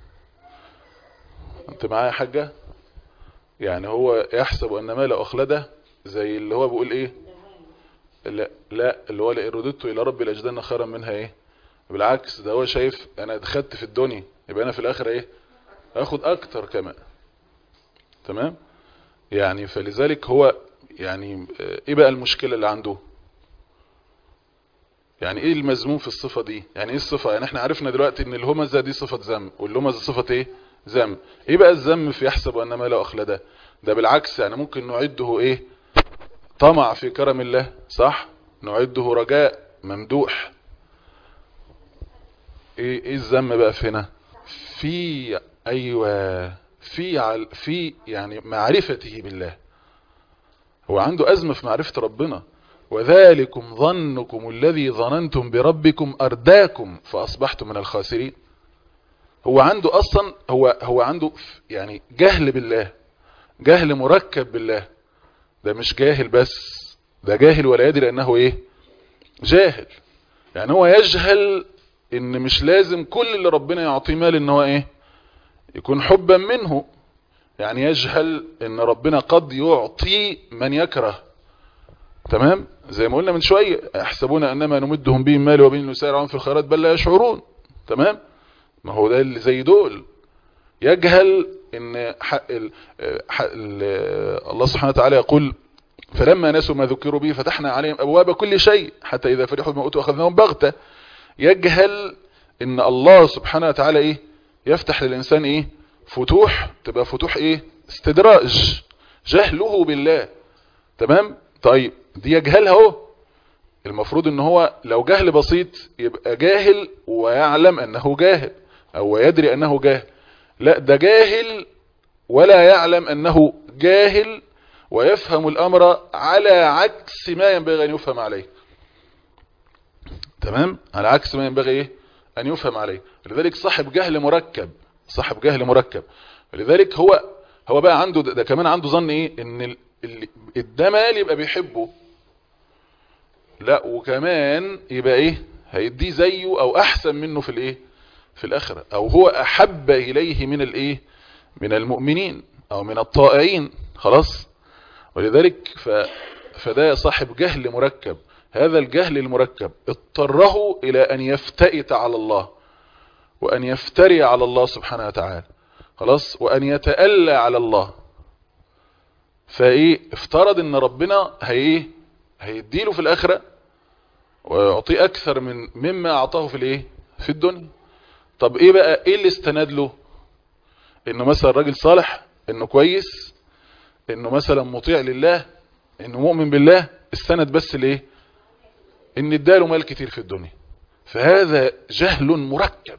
انت معايا يا حاجة يعني هو يحسب ان ماله اخلده زي اللي هو بيقول ايه لا لا اللي هو لئن رددت الى ربي لاجدن خيرا منها ايه بالعكس ده هو شايف انا اتخدت في الدنيا يبقى انا في الاخر ايه هاخد اكتر كمان تمام يعني فلذلك هو يعني ايه بقى المشكلة اللي عنده يعني ايه المذموم في الصفة دي يعني ايه الصفة يعني احنا عرفنا دلوقتي ان الهمزة دي صفة ذم والهمزة صفة ايه ذم ايه بقى الذم في يحسب ان ما لا اخلده ده بالعكس يعني ممكن نعده ايه طمع في كرم الله صح نعده رجاء ممدوح ايه ايه الذم بقى في هنا في ايوه في عل في يعني معرفته بالله هو عنده ازمه في معرفه ربنا وذلكم ظنكم الذي ظننتم بربكم ارداكم فاصبحتم من الخاسرين هو عنده اصلا هو هو عنده يعني جهل بالله جهل مركب بالله ده مش جاهل بس ده جاهل ولا يدري انه ايه جاهل يعني هو يجهل ان مش لازم كل اللي ربنا يعطيه مال ان هو ايه يكون حبا منه يعني يجهل ان ربنا قد يعطي من يكره تمام زي ما قلنا من شوية يحسبون انما نمدهم به مال وبين نسارعون في الخيرات بل لا يشعرون تمام ما هو ده اللي زي دول يجهل ان حق ال حق ال الله سبحانه وتعالى يقول فلما نسوا ما ذكروا به فتحنا عليهم ابواب كل شيء حتى اذا فرحوا بما اوتوا اخذناهم بغته يجهل ان الله سبحانه وتعالى ايه يفتح للانسان ايه فتوح تبقى فتوح ايه استدراج جهله بالله تمام طيب دي يجهلها اهو المفروض ان هو لو جهل بسيط يبقى جاهل ويعلم انه جاهل او يدري انه جاهل لا ده جاهل ولا يعلم انه جاهل ويفهم الامر على عكس ما ينبغي ان يفهم عليه تمام على عكس ما ينبغي ايه ان يفهم عليه لذلك صاحب جهل مركب صاحب جهل مركب لذلك هو هو بقى عنده ده, ده كمان عنده ظن ايه ان الدمال يبقى بيحبه لا وكمان يبقى ايه هيديه زيه او احسن منه في الايه في الاخرة او هو احب اليه من الايه من المؤمنين او من الطائعين خلاص ولذلك ف فده صاحب جهل مركب هذا الجهل المركب اضطره الى ان يفتئت على الله وان يفتري على الله سبحانه وتعالى خلاص وان يتألى على الله فايه افترض ان ربنا هي هيديله في الاخرة ويعطيه اكثر من مما اعطاه في الايه في الدنيا طب ايه بقى ايه اللي استند له انه مثلا راجل صالح انه كويس انه مثلا مطيع لله انه مؤمن بالله استند بس لايه ان اداله مال كتير في الدنيا فهذا جهل مركب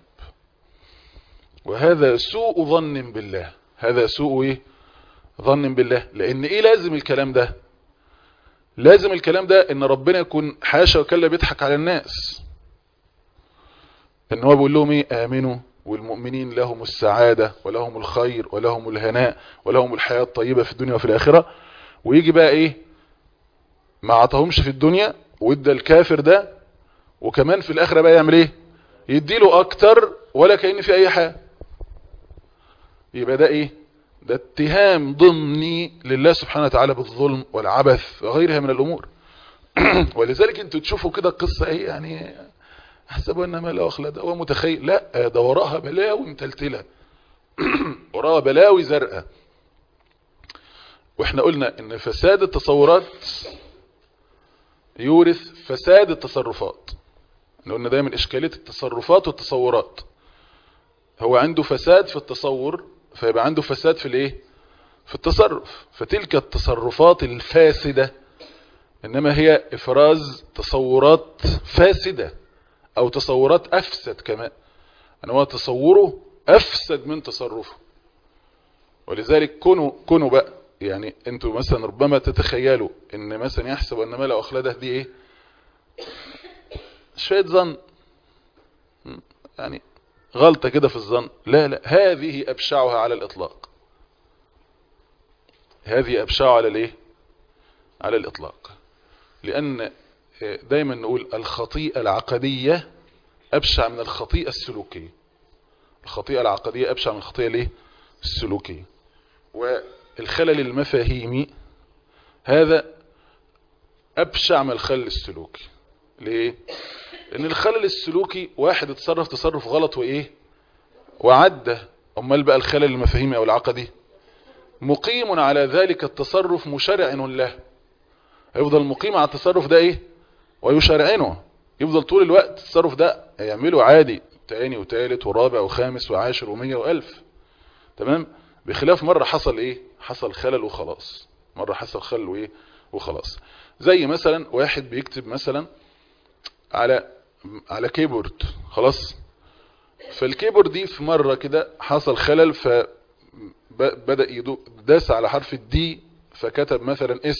وهذا سوء ظن بالله هذا سوء ايه ظن بالله لان ايه لازم الكلام ده لازم الكلام ده ان ربنا يكون حاشا وكلا بيضحك على الناس ان هو بيقول لهم ايه امنوا والمؤمنين لهم السعادة ولهم الخير ولهم الهناء ولهم الحياة الطيبة في الدنيا وفي الآخرة ويجي بقى ايه ما عطاهمش في الدنيا وادى الكافر ده وكمان في الآخرة بقى يعمل ايه يديله اكتر ولا كأن في اي حاجة يبقى ده ايه ده اتهام ضمني لله سبحانه وتعالى بالظلم والعبث وغيرها من الامور ولذلك انتوا تشوفوا كده القصة ايه يعني احسبوا ان ما لا اخلد هو متخيل لا ده وراها بلاوي متلتلة وراها بلاوي زرقاء واحنا قلنا ان فساد التصورات يورث فساد التصرفات احنا قلنا دايما اشكالية التصرفات والتصورات هو عنده فساد في التصور فيبقى عنده فساد في الايه في التصرف فتلك التصرفات الفاسدة انما هي افراز تصورات فاسده او تصورات افسد كمان ان هو تصوره افسد من تصرفه ولذلك كونوا كونوا بقى يعني انتوا مثلا ربما تتخيلوا ان مثلا يحسب ان ماله اخلده دي ايه شويه ظن يعني غلطه كده في الظن لا لا هذه ابشعها على الاطلاق هذه ابشعها على الايه على الاطلاق لان دايما نقول الخطيئة العقدية أبشع من الخطيئة السلوكية الخطيئة العقدية أبشع من الخطيئة ليه؟ السلوكية والخلل المفاهيمي هذا أبشع من الخلل السلوكي ليه؟ لأن الخلل السلوكي واحد اتصرف تصرف غلط وإيه؟ وعدى أمال بقى الخلل المفاهيمي أو العقدي مقيم على ذلك التصرف مشرع له هيفضل مقيم على التصرف ده إيه؟ ويشرعنه يفضل طول الوقت التصرف ده يعمله عادي تاني وتالت ورابع وخامس وعاشر ومية والف تمام بخلاف مرة حصل ايه حصل خلل وخلاص مرة حصل خلل وايه وخلاص زي مثلا واحد بيكتب مثلا على على كيبورد خلاص فالكيبورد دي في مرة كده حصل خلل فبدأ يداس على حرف الدي فكتب مثلا اس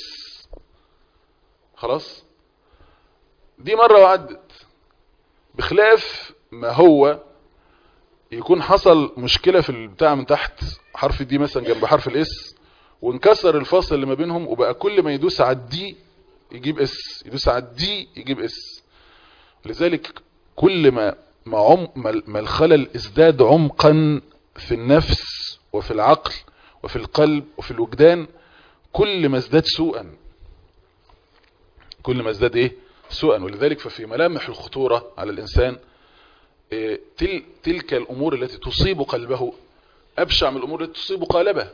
خلاص دي مرة وعدت بخلاف ما هو يكون حصل مشكلة في البتاع من تحت حرف الدي مثلا جنب حرف الاس وانكسر الفاصل اللي ما بينهم وبقى كل ما يدوس على الدي يجيب اس يدوس على الدي يجيب اس لذلك كل ما ما, عم ما الخلل ازداد عمقا في النفس وفي العقل وفي القلب وفي الوجدان كل ما ازداد سوءا كل ما ازداد ايه سوءا ولذلك ففي ملامح الخطورة على الإنسان تل تلك الأمور التي تصيب قلبه أبشع من الأمور التي تصيب قالبه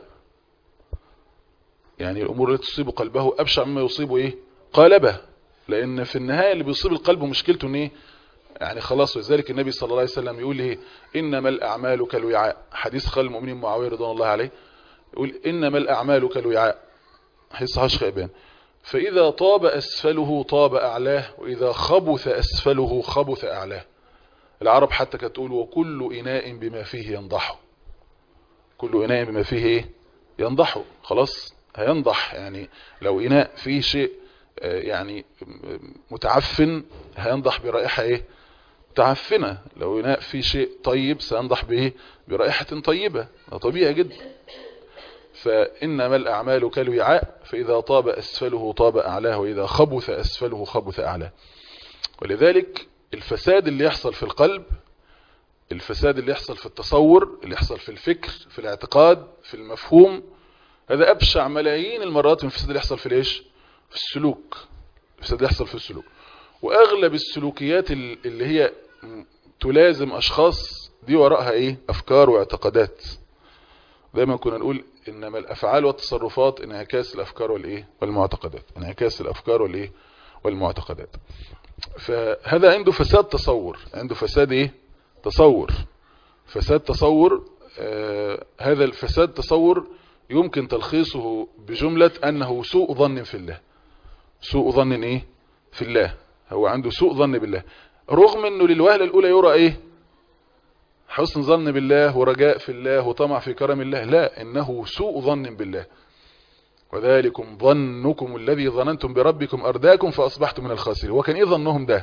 يعني الأمور التي تصيب قلبه أبشع مما يصيب إيه قالبه لأن في النهاية اللي بيصيب القلب مشكلته إن إيه يعني خلاص ولذلك النبي صلى الله عليه وسلم يقول إيه إنما الأعمال كالوعاء حديث خال المؤمنين معاوية رضوان الله عليه يقول إنما الأعمال كالوعاء حديث صحيح خيبان فإذا طاب أسفله طاب أعلاه وإذا خبث أسفله خبث أعلاه العرب حتى كانت تقول وكل إناء بما فيه ينضح كل إناء بما فيه إيه ينضح خلاص هينضح يعني لو إناء فيه شيء يعني متعفن هينضح برائحة إيه متعفنة لو إناء فيه شيء طيب سينضح بإيه برائحة طيبة ده طبيعي جدا فإنما الأعمال كالوعاء فإذا طاب أسفله طاب أعلاه وإذا خبث أسفله خبث أعلاه ولذلك الفساد اللي يحصل في القلب الفساد اللي يحصل في التصور اللي يحصل في الفكر في الاعتقاد في المفهوم هذا أبشع ملايين المرات من الفساد اللي يحصل في الإيش في السلوك الفساد اللي يحصل في السلوك وأغلب السلوكيات اللي هي تلازم أشخاص دي وراءها إيه أفكار واعتقادات دايما كنا نقول انما الافعال والتصرفات انعكاس الافكار والايه والمعتقدات انعكاس الافكار والايه والمعتقدات فهذا عنده فساد تصور عنده فساد ايه تصور فساد تصور آه هذا الفساد تصور يمكن تلخيصه بجملة انه سوء ظن في الله سوء ظن ايه في الله هو عنده سوء ظن بالله رغم انه للوهلة الاولى يرى ايه حسن ظن بالله ورجاء في الله وطمع في كرم الله لا انه سوء ظن بالله وذلكم ظنكم الذي ظننتم بربكم ارداكم فاصبحتم من الخاسرين وكان ايه ظنهم ده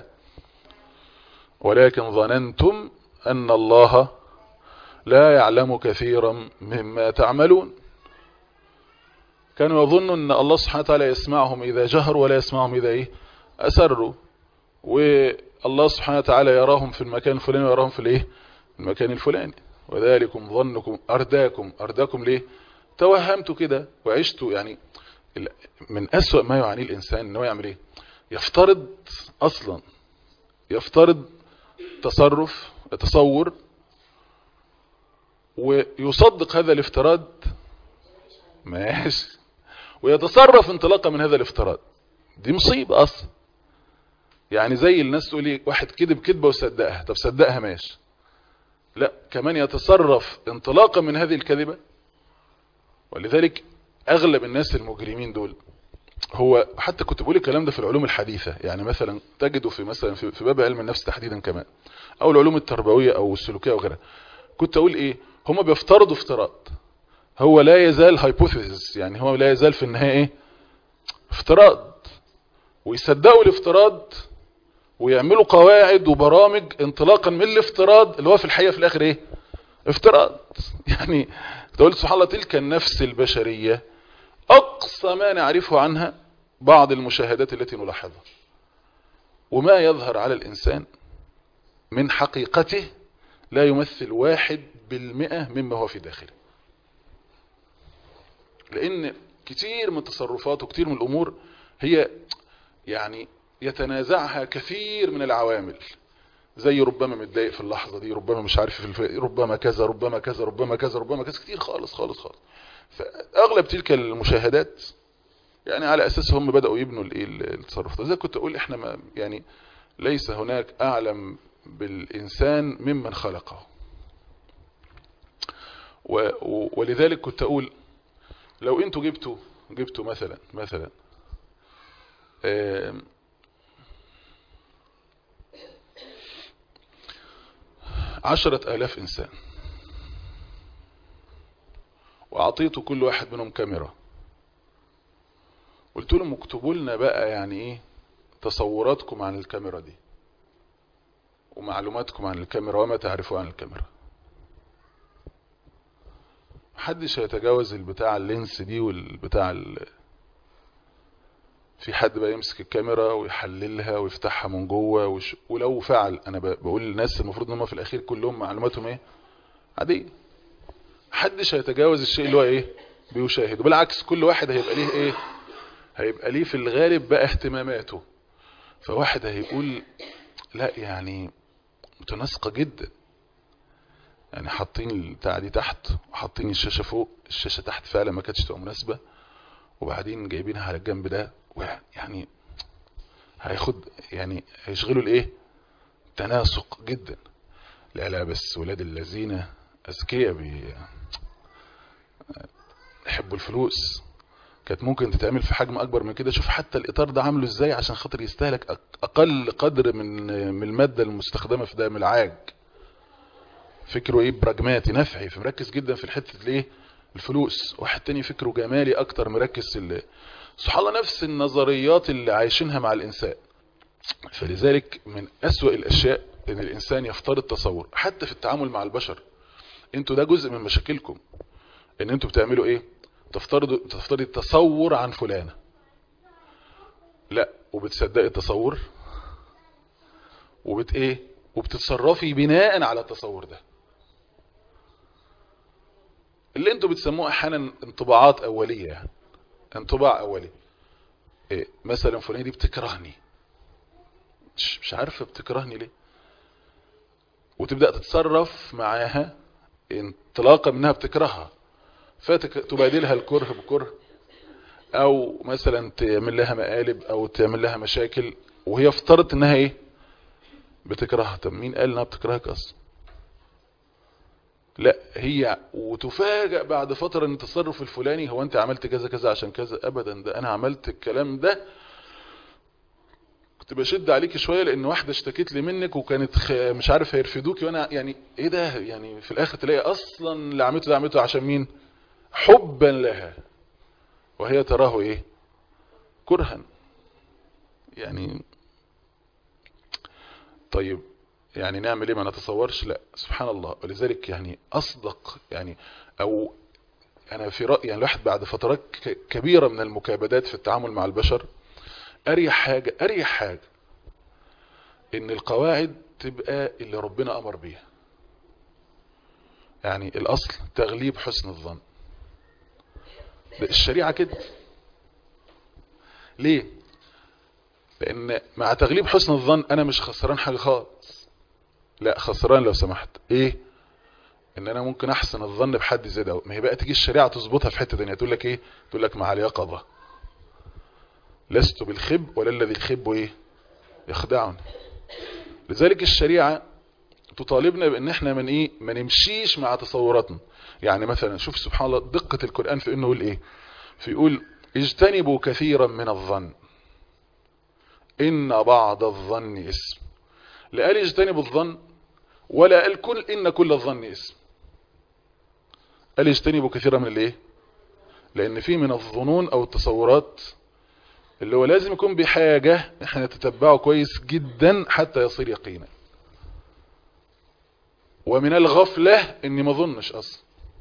ولكن ظننتم ان الله لا يعلم كثيرا مما تعملون كانوا يظنوا ان الله سبحانه وتعالى يسمعهم اذا جهروا ولا يسمعهم اذا ايه اسروا والله سبحانه وتعالى يراهم في المكان الفلاني ويراهم في الايه المكان الفلاني وذلكم ظنكم ارداكم ارداكم ليه توهمتوا كده وعشتوا يعني من اسوأ ما يعانيه الانسان ان هو يعمل ايه يفترض اصلا يفترض تصرف تصور ويصدق هذا الافتراض ماشي ويتصرف انطلاقا من هذا الافتراض دي مصيبة اصلا يعني زي الناس تقول لي واحد كذب كذبة وصدقها طب صدقها ماشي لا كمان يتصرف انطلاقا من هذه الكذبة ولذلك اغلب الناس المجرمين دول هو حتى كنت بقول الكلام ده في العلوم الحديثة يعني مثلا تجده في مثلا في باب علم النفس تحديدا كمان او العلوم التربوية او السلوكية وغيرها كنت اقول ايه هم بيفترضوا افتراض هو لا يزال هايبوثيسيس يعني هو لا يزال في النهاية ايه افتراض ويصدقوا الافتراض ويعملوا قواعد وبرامج انطلاقا من الافتراض اللي هو في الحقيقة في الاخر ايه افتراض يعني تقول سبحان الله تلك النفس البشرية اقصى ما نعرفه عنها بعض المشاهدات التي نلاحظها وما يظهر على الانسان من حقيقته لا يمثل واحد بالمئة مما هو في داخله لان كتير من التصرفات وكتير من الامور هي يعني يتنازعها كثير من العوامل زي ربما متضايق في اللحظة دي ربما مش عارف في الف... ربما كذا ربما كذا ربما كذا ربما كذا كتير خالص خالص خالص فاغلب تلك المشاهدات يعني على اساس هم بدأوا يبنوا الايه التصرف زي كنت اقول احنا ما يعني ليس هناك اعلم بالانسان ممن خلقه و... و... ولذلك كنت اقول لو انتوا جبتوا جبتوا مثلا مثلا عشرة آلاف إنسان وأعطيته كل واحد منهم كاميرا قلت لهم اكتبوا لنا بقى يعني ايه تصوراتكم عن الكاميرا دي ومعلوماتكم عن الكاميرا وما تعرفوا عن الكاميرا محدش هيتجاوز البتاع اللينس دي والبتاع ال... في حد بقى يمسك الكاميرا ويحللها ويفتحها من جوه وش... ولو فعل انا بقول للناس المفروض ان هم في الاخير كلهم معلوماتهم ايه عاديه محدش هيتجاوز الشيء اللي هو ايه بيشاهده بالعكس كل واحد هيبقى ليه ايه هيبقى ليه في الغالب بقى اهتماماته فواحد هيقول لا يعني متناسقه جدا يعني حاطين البتاع دي تحت وحاطين الشاشه فوق الشاشه تحت فعلا ما كانتش تبقى مناسبه وبعدين جايبينها على الجنب ده يعني هياخد يعني هيشغلوا الايه تناسق جدا لا لا بس ولاد الذين اذكياء بي يحبوا الفلوس كانت ممكن تتعمل في حجم اكبر من كده شوف حتى الاطار ده عامله ازاي عشان خاطر يستهلك اقل قدر من من الماده المستخدمه في ده من العاج فكره ايه براجماتي نفعي فمركز جدا في الحته الايه الفلوس واحد تاني فكره جمالي اكتر مركز في سبحان الله نفس النظريات اللي عايشينها مع الانسان فلذلك من اسوأ الاشياء ان الانسان يفترض تصور حتى في التعامل مع البشر انتوا ده جزء من مشاكلكم ان انتوا بتعملوا ايه تفترضوا تفترض التصور عن فلانة لا وبتصدقي التصور وبت ايه وبتتصرفي بناء على التصور ده اللي انتوا بتسموه احيانا انطباعات اولية يعني انطباع اولي إيه مثلا فلانة دي بتكرهني مش, مش عارفة بتكرهني ليه وتبدأ تتصرف معاها انطلاقا منها بتكرهها فتبادلها الكره بكره او مثلا تعمل لها مقالب او تعمل لها مشاكل وهي افترضت انها ايه بتكرهها طب مين قال انها بتكرهك اصلا لا هي وتفاجأ بعد فترة ان التصرف الفلاني هو انت عملت كذا كذا عشان كذا ابدا ده انا عملت الكلام ده كنت بشد عليك شوية لان واحدة اشتكت لي منك وكانت خ... مش عارف هيرفدوكي وانا يعني ايه ده يعني في الاخر تلاقي اصلا اللي عملته ده عملته عشان مين حبا لها وهي تراه ايه كرها يعني طيب يعني نعمل ايه ما نتصورش لا سبحان الله ولذلك يعني اصدق يعني او انا في رأيي يعني الواحد بعد فترات كبيرة من المكابدات في التعامل مع البشر اريح حاجة اريح حاجة ان القواعد تبقى اللي ربنا امر بيها يعني الاصل تغليب حسن الظن الشريعة كده ليه لان مع تغليب حسن الظن انا مش خسران حاجة خالص لا خسران لو سمحت ايه ان انا ممكن احسن الظن بحد زي ده ما هي بقى تيجي الشريعة تظبطها في حتة تانية تقول لك ايه تقول لك مع اليقظة لست بالخب ولا الذي الخب ايه يخدعني لذلك الشريعة تطالبنا بان احنا من ايه ما نمشيش مع تصوراتنا يعني مثلا شوف سبحان الله دقة القرآن في انه يقول ايه فيقول اجتنبوا كثيرا من الظن ان بعض الظن اسم لا قال اجتنبوا الظن ولا قال كل ان كل الظن اسم قال اجتنبوا كثيرا من الايه لان في من الظنون او التصورات اللي هو لازم يكون بحاجة احنا نتتبعه كويس جدا حتى يصير يقينا ومن الغفلة اني ما ظنش اصلا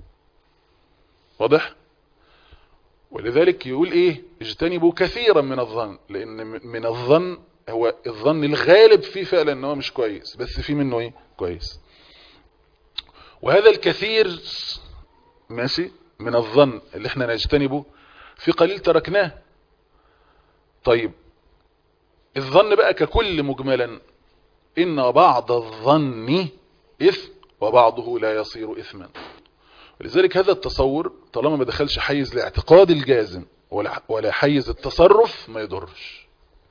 واضح ولذلك يقول ايه اجتنبوا كثيرا من الظن لان من الظن هو الظن الغالب فيه فعلا ان هو مش كويس بس فيه منه ايه كويس وهذا الكثير ماشي من الظن اللي احنا نجتنبه في قليل تركناه طيب الظن بقى ككل مجملا ان بعض الظن اثم وبعضه لا يصير اثما ولذلك هذا التصور طالما ما دخلش حيز الاعتقاد الجازم ولا ولا حيز التصرف ما يضرش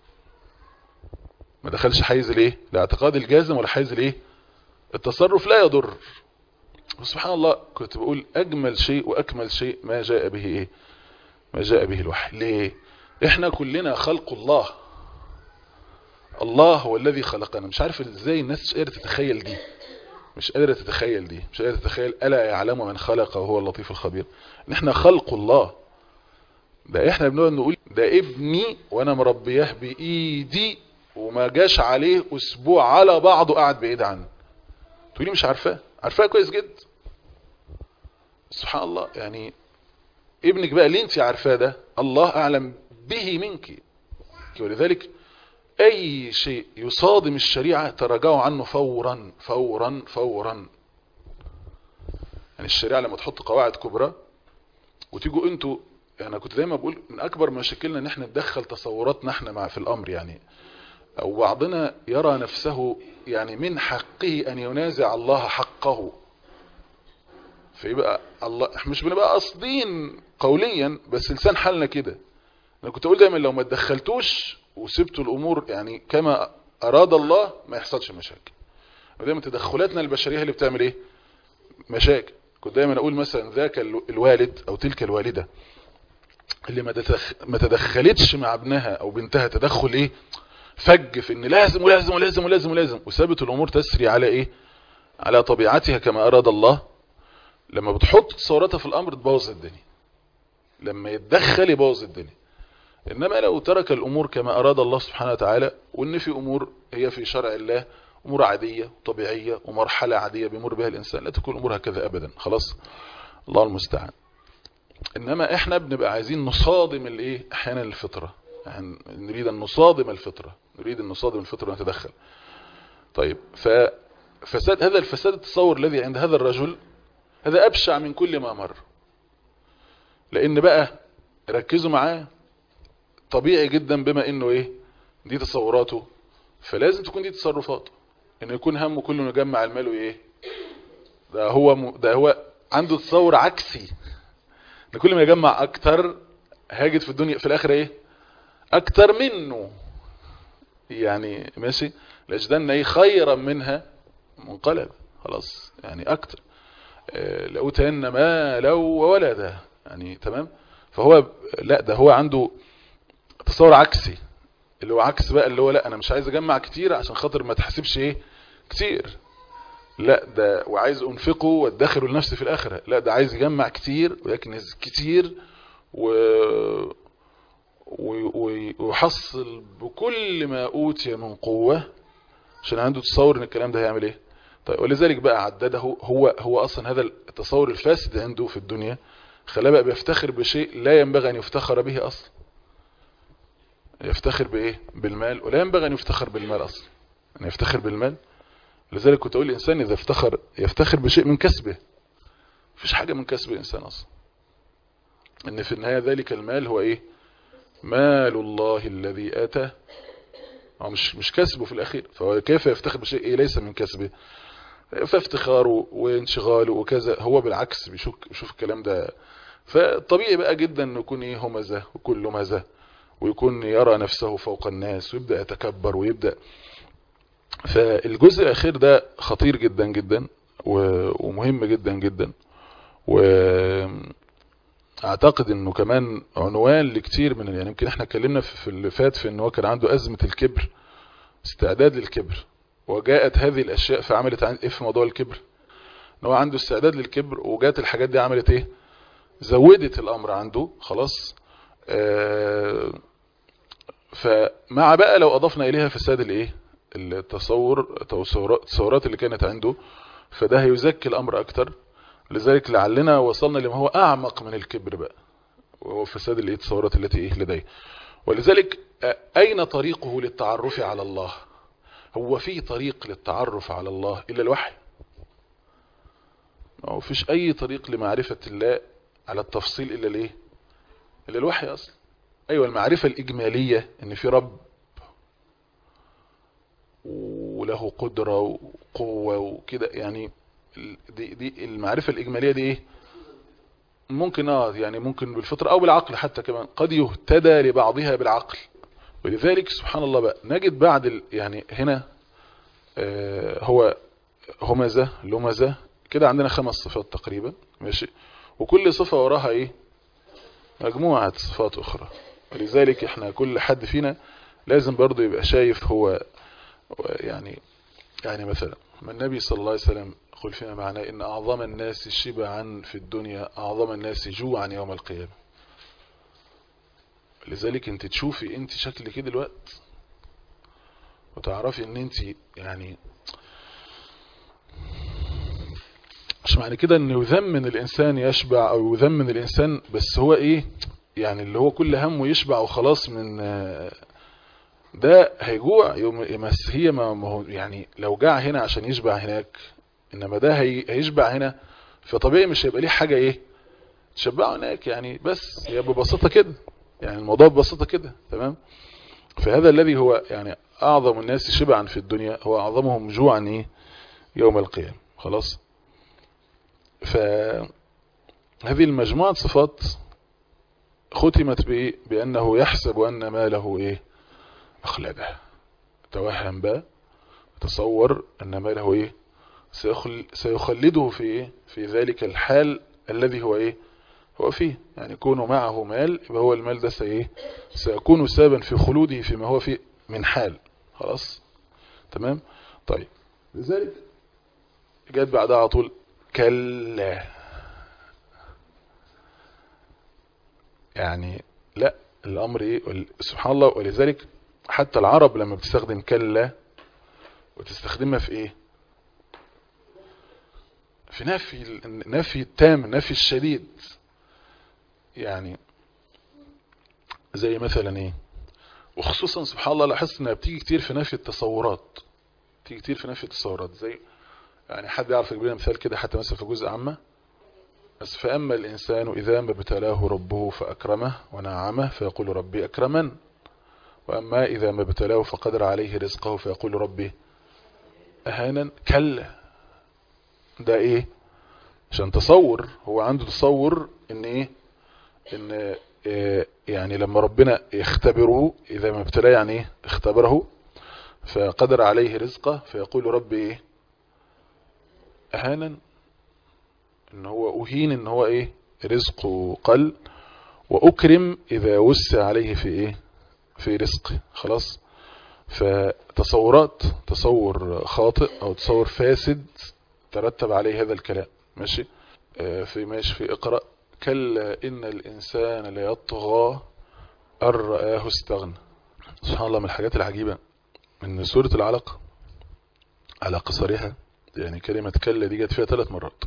ما دخلش حيز الايه الاعتقاد الجازم ولا حيز الايه التصرف لا يضر سبحان الله كنت بقول اجمل شيء واكمل شيء ما جاء به ايه ما جاء به الوحي ليه احنا كلنا خلق الله الله هو الذي خلقنا مش عارف ازاي الناس مش قادره تتخيل دي مش قادره تتخيل دي مش قادره تتخيل الا يعلم من خلق وهو اللطيف الخبير ان احنا خلق الله ده احنا بنقعد نقول ده ابني وانا مربياه بايدي وما جاش عليه اسبوع على بعضه قاعد بعيد عني تقولي مش عارفاه عارفاه كويس جدا سبحان الله يعني ابنك بقى اللي انت عارفاه ده الله اعلم به منك ولذلك اي شيء يصادم الشريعة تراجعوا عنه فورا فورا فورا يعني الشريعة لما تحط قواعد كبرى وتيجوا انتوا انا كنت دايما بقول من اكبر مشاكلنا ان احنا ندخل تصوراتنا احنا مع في الامر يعني او بعضنا يرى نفسه يعني من حقه ان ينازع الله حقه فيبقى الله احنا مش بنبقى قاصدين قوليا بس لسان حالنا كده انا كنت اقول دايما لو ما تدخلتوش وسبتوا الامور يعني كما اراد الله ما يحصلش مشاكل دايما تدخلاتنا البشريه اللي بتعمل ايه مشاكل كنت دايما اقول مثلا ذاك الوالد او تلك الوالده اللي ما ما تدخلتش مع ابنها او بنتها تدخل ايه فج في ان لازم ولازم ولازم ولازم ولازم وسابت الامور تسري على ايه على طبيعتها كما اراد الله لما بتحط تصوراتها في الامر تبوظ الدنيا لما يتدخل يبوظ الدنيا انما لو ترك الامور كما اراد الله سبحانه وتعالى وان في امور هي في شرع الله امور عادية طبيعية ومرحلة عادية بيمر بها الانسان لا تكون امورها كذا ابدا خلاص الله المستعان انما احنا بنبقى عايزين نصادم الايه احيانا الفطرة يعني نريد ان نصادم الفطرة نريد ان نصادم الفطرة ونتدخل طيب ففساد هذا الفساد التصور الذي عند هذا الرجل هذا ابشع من كل ما مر لان بقى ركزوا معاه طبيعي جدا بما انه ايه دي تصوراته فلازم تكون دي تصرفاته انه يكون همه كله انه يجمع المال وايه ده هو م... ده هو عنده تصور عكسي ان كل ما يجمع اكتر هاجد في الدنيا في الاخره ايه اكتر منه يعني ماشي لاجدن ايه خيرا منها منقلب خلاص يعني اكتر آه، لأوتين ما لو وولدا يعني تمام فهو لا ده هو عنده تصور عكسي اللي هو عكس بقى اللي هو لا انا مش عايز اجمع كتير عشان خاطر ما تحسبش ايه كتير لا ده وعايز انفقه وادخره لنفسي في الاخره لا ده عايز يجمع كتير ويكنز كتير و و- و- ويحصل بكل ما اوتي من قوه عشان عنده تصور ان الكلام ده هيعمل ايه طيب ولذلك بقى عدده هو هو اصلا هذا التصور الفاسد عنده في الدنيا خلاه بقى بيفتخر بشيء لا ينبغي ان يفتخر به اصلا يفتخر بايه بالمال ولا ينبغي ان يفتخر بالمال اصلا ان يفتخر بالمال لذلك كنت اقول الانسان اذا افتخر يفتخر بشيء من كسبه مفيش حاجه من كسب الانسان اصلا ان في النهايه ذلك المال هو ايه مال الله الذي اتى هو مش مش كسبه في الاخير فهو كيف يفتخر بشيء ايه ليس من كسبه فافتخاره وانشغاله وكذا هو بالعكس بيشوف بيشوف الكلام ده فطبيعي بقى جدا انه يكون ايه همزه وكل مزه ويكون يرى نفسه فوق الناس ويبدا يتكبر ويبدا فالجزء الاخير ده خطير جدا جدا و- ومهم جدا جدا واعتقد انه كمان عنوان لكتير من يعني يمكن احنا اتكلمنا في في اللي فات في ان هو كان عنده ازمه الكبر استعداد للكبر وجاءت هذه الاشياء فعملت عن ايه في موضوع الكبر ان هو عنده استعداد للكبر وجات الحاجات دي عملت ايه زودت الامر عنده خلاص آه فمع بقى لو اضفنا اليها فساد الايه التصور تصورات التصورات اللي كانت عنده فده هيزكي الامر اكتر لذلك لعلنا وصلنا لما هو اعمق من الكبر بقى وهو فساد الايه التصورات التي ايه لديه ولذلك آه، اين طريقه للتعرف على الله هو في طريق للتعرف على الله الا الوحي ما هو فيش اي طريق لمعرفة الله على التفصيل الا الايه الا الوحي اصلا ايوه المعرفة الاجمالية ان في رب وله قدرة وقوة وكده يعني دي, دي المعرفة الاجمالية دي ايه ممكن اه يعني ممكن بالفطرة او بالعقل حتى كمان قد يهتدى لبعضها بالعقل ولذلك سبحان الله بقى نجد بعد ال يعني هنا آه هو همزة لمزة كده عندنا خمس صفات تقريبا ماشي وكل صفة وراها ايه مجموعة صفات اخرى ولذلك احنا كل حد فينا لازم برضو يبقى شايف هو يعني يعني مثلا ما النبي صلى الله عليه وسلم يقول فيما معناه ان اعظم الناس شبعا في الدنيا اعظم الناس جوعا يوم القيامة لذلك انت تشوفي انت شكلك كده الوقت وتعرفي ان انت يعني مش معنى كده ان يذمن الانسان يشبع او يذمن الانسان بس هو ايه يعني اللي هو كل همه يشبع وخلاص من ده هيجوع يوم بس هي ما هو يعني لو جاع هنا عشان يشبع هناك انما ده هي هيشبع هنا فطبيعي مش هيبقى ليه حاجة ايه تشبعه هناك يعني بس هي ببساطة كده يعني الموضوع ببساطة كده تمام فهذا الذي هو يعني اعظم الناس شبعا في الدنيا هو اعظمهم جوعا ايه يوم القيامة خلاص فهذه المجموعة صفات ختمت بإيه بأنه يحسب أن ماله إيه أخلده توهم بقى تصور أن ماله إيه سيخل سيخلده في إيه في ذلك الحال الذي هو إيه هو فيه يعني يكون معه مال يبقى هو المال ده سي سيكون سببا في خلوده فيما هو فيه من حال خلاص تمام طيب لذلك جت بعدها على طول كلا يعني لا الامر ايه سبحان الله ولذلك حتى العرب لما بتستخدم كلا وتستخدمها في ايه في نفي النفي التام النفي الشديد يعني زي مثلا ايه وخصوصا سبحان الله لاحظت انها بتيجي كتير في نفي التصورات بتيجي كتير في نفي التصورات زي يعني حد يعرف يجيب لنا مثال كده حتى مثلا في جزء عامه بس فأما الإنسان إذا ما ابتلاه ربه فأكرمه ونعمه فيقول ربي أكرمن وأما إذا ما ابتلاه فقدر عليه رزقه فيقول ربي أهانا كلا ده إيه عشان تصور هو عنده تصور إن إيه ان آه، يعني لما ربنا يختبره اذا ما ابتلاه يعني ايه اختبره فقدر عليه رزقه فيقول ربي ايه اهانا ان هو اهين ان هو ايه رزقه قل واكرم اذا وسع عليه في ايه في رزقه خلاص فتصورات تصور خاطئ او تصور فاسد ترتب عليه هذا الكلام ماشي آه، في ماشي في اقرأ كلا ان الانسان ليطغى ان رآه استغنى سبحان الله من الحاجات العجيبة ان سورة العلق على قصرها يعني كلمة كلا دي جت فيها ثلاث مرات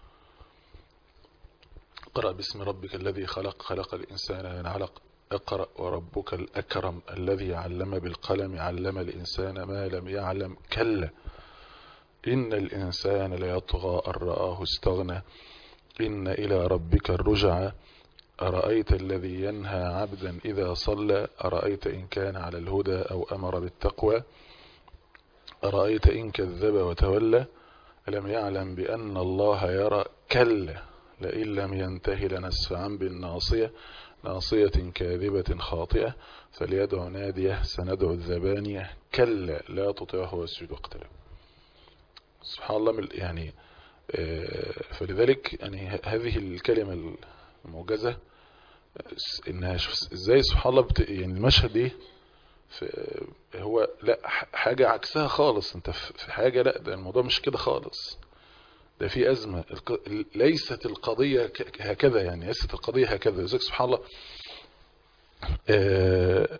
اقرأ باسم ربك الذي خلق خلق الإنسان من علق اقرأ وربك الأكرم الذي علم بالقلم علم الإنسان ما لم يعلم كلا إن الإنسان ليطغى أن رآه استغنى إن إلى ربك الرجع أرأيت الذي ينهى عبدا إذا صلى أرأيت إن كان على الهدى أو أمر بالتقوى أرأيت إن كذب وتولى ألم يعلم بأن الله يرى كلا لئن لم ينته لنسفعا بالناصية ناصية كاذبة خاطئة فليدع نادية سندع الذبانية كلا لا تطعه واسجد واقترب سبحان الله من يعني آه، فلذلك يعني ه- هذه الكلمة الموجزة س- انها شوف- ازاي سبحان الله بت... يعني المشهد ايه في- هو لا ح- حاجة عكسها خالص انت في في حاجة لا ده الموضوع مش كده خالص ده في أزمة الق... ليست القضية ك- هكذا يعني ليست القضية هكذا لذلك سبحان الله آه،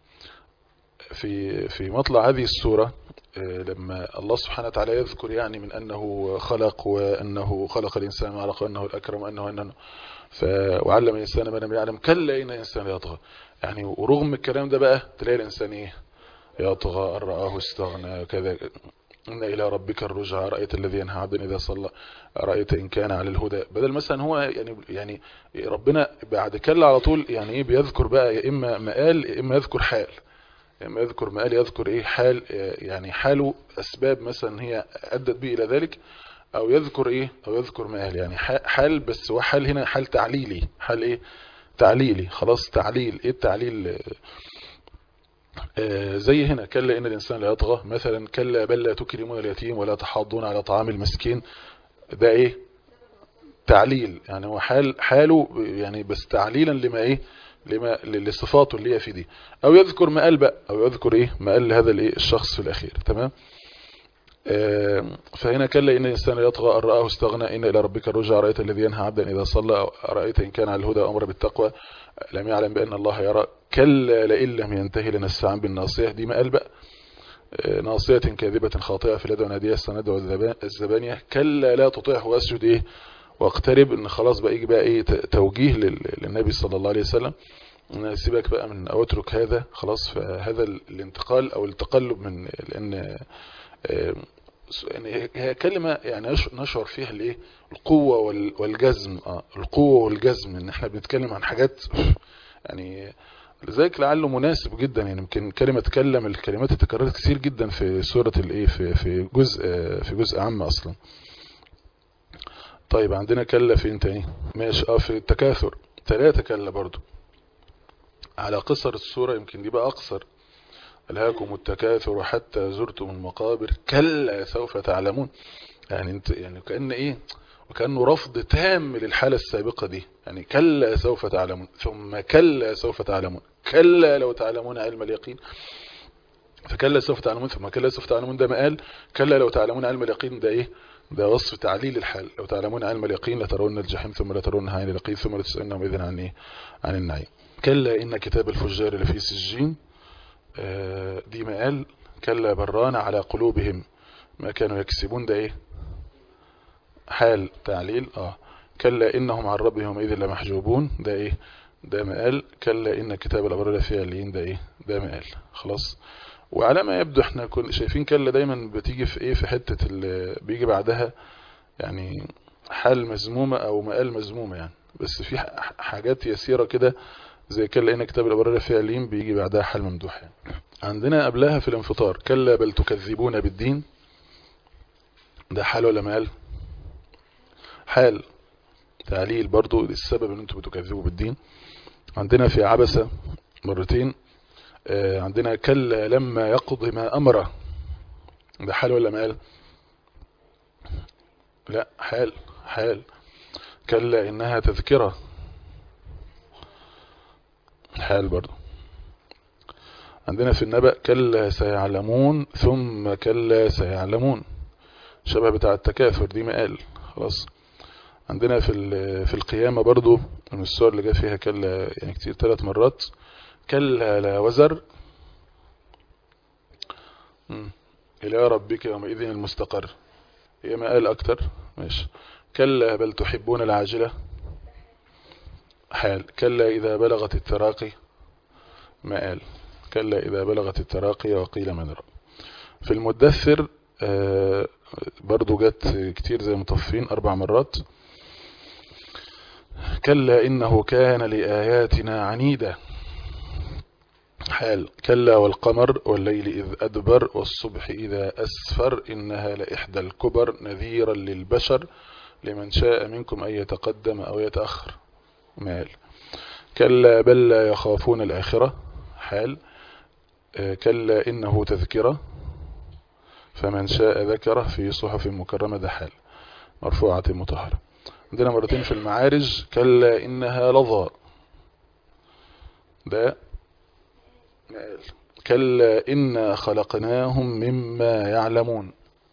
في في مطلع هذه السورة آه، لما الله سبحانه وتعالى يذكر يعني من أنه خلق وأنه خلق الإنسان من علق وأنه الأكرم وأنه أنه ف... وعلم الإنسان ما لم يعلم كلا إن الإنسان يطغى يعني ورغم الكلام ده بقى تلاقي الإنسان إيه يطغى أن رآه استغنى كذا إن إلى ربك الرجع رأيت الذي ينهى عبدا إذا صلى رأيت إن كان على الهدى بدل مثلا هو يعني يعني ربنا بعد كلا على طول يعني إيه بيذكر بقى يا إما مقال يا إما يذكر حال يا إما يذكر مقال يذكر إيه حال يعني حاله أسباب مثلا هي أدت به إلى ذلك أو يذكر إيه أو يذكر مقال يعني ح- حال بس هو حال هنا حال تعليلي حال إيه تعليلي خلاص تعليل إيه التعليل آه، زي هنا كلا إن الإنسان لا يطغى مثلا كلا بل لا تكرمون اليتيم ولا تحاضون على طعام المسكين ده إيه تعليل يعني هو حال حاله يعني بس تعليلا لما إيه لما لصفاته اللي هي في دي أو يذكر مقال بقى أو يذكر إيه مقال لهذا الإيه الشخص في الأخير تمام آه، فهنا كلا إن الإنسان لا يطغى أن رآه استغنى إن إلى ربك الرجع رأيت الذي ينهى عبدا إذا صلى أو رأيت إن كان على الهدى أمر بالتقوى لم يعلم بأن الله يرى كلا لئن لم ينتهي لنسفعا بالناصية دي مقال بقى آه، ناصية كاذبة خاطئة في لدى نادية سندع الذبا- الزبانية كلا لا تطيعه واسجد ايه واقترب ان خلاص بقى يجي بقى ايه ت- توجيه لل- للنبي صلى الله عليه وسلم ان سيبك بقى من او اترك هذا خلاص فهذا ال- الانتقال او التقلب من لان آه، س- يعني هي كلمة يعني نش- نشعر فيها الايه القوة وال- والجزم اه القوة والجزم ان احنا بنتكلم عن حاجات يعني لذلك لعله مناسب جدا يعني يمكن كلمة تكلم الكلمات اتكررت كتير جدا في سورة الايه في في جزء في جزء عام اصلا طيب عندنا كلا فين تاني ماشي اه في التكاثر ثلاثة كلا برضو على قصر السورة يمكن دي بقى اقصر ألهاكم التكاثر حتى زرتم المقابر كلا سوف تعلمون يعني انت يعني كأن ايه وكأنه رفض تام للحالة السابقة دي يعني كلا سوف تعلمون ثم كلا سوف تعلمون كلا لو تعلمون علم اليقين فكلا سوف تعلمون ثم كلا سوف تعلمون ده مقال كلا لو تعلمون علم اليقين ده ايه ده وصف تعليل الحال لو تعلمون علم اليقين لترون الجحيم ثم لترونها عين اليقين ثم لتسألنهم إذن عن ايه عن النعيم كلا إن كتاب الفجار لفي سجين آه، دي مقال كلا بران على قلوبهم ما كانوا يكسبون ده ايه حال تعليل اه كلا انهم عن ربهم اذ لمحجوبون ده ايه ده مقال كلا ان كتاب الابرار لفي عليين ده ايه ده مقال خلاص وعلى ما يبدو احنا كل شايفين كلا دايما بتيجي في ايه في حتة اللي بيجي بعدها يعني حال مذمومة او مقال مذمومة يعني بس في ح- حاجات يسيرة كده زي كلا ان كتاب الابرار لفي عليين بيجي بعدها حال ممدوح يعني عندنا قبلها في الانفطار كلا بل تكذبون بالدين ده حال ولا مقال حال تعليل برضو السبب ان انتم بتكذبوا بالدين عندنا في عبسة مرتين آه، عندنا كلا لما يقضي ما أمره ده حال ولا مال لا حال حال كلا إنها تذكرة حال برضو عندنا في النبأ كلا سيعلمون ثم كلا سيعلمون شبه بتاع التكاثر دي مقال خلاص عندنا في ال- في القيامة برضو من السور اللي جاء فيها كلا يعني كتير ثلاث مرات كلا لا وزر مم. إلى ربك يومئذ المستقر هي مقال أكتر ماشي كلا بل تحبون العاجلة حال كلا إذا بلغت التراقي مقال كلا إذا بلغت التراقي وقيل من رأى في المدثر آه، برضو جت كتير زي مطفين أربع مرات كلا إنه كان لآياتنا عنيدا حال كلا والقمر والليل إذ أدبر والصبح إذا أسفر إنها لإحدى الكبر نذيرا للبشر لمن شاء منكم أن يتقدم أو يتأخر مال كلا بل لا يخافون الآخرة حال آه، كلا إنه تذكرة فمن شاء ذكره في صحف مكرمة ده حال مرفوعة مطهرة عندنا مرتين في المعارج كلا إنها لظى ده مقال كلا إنا خلقناهم مما يعلمون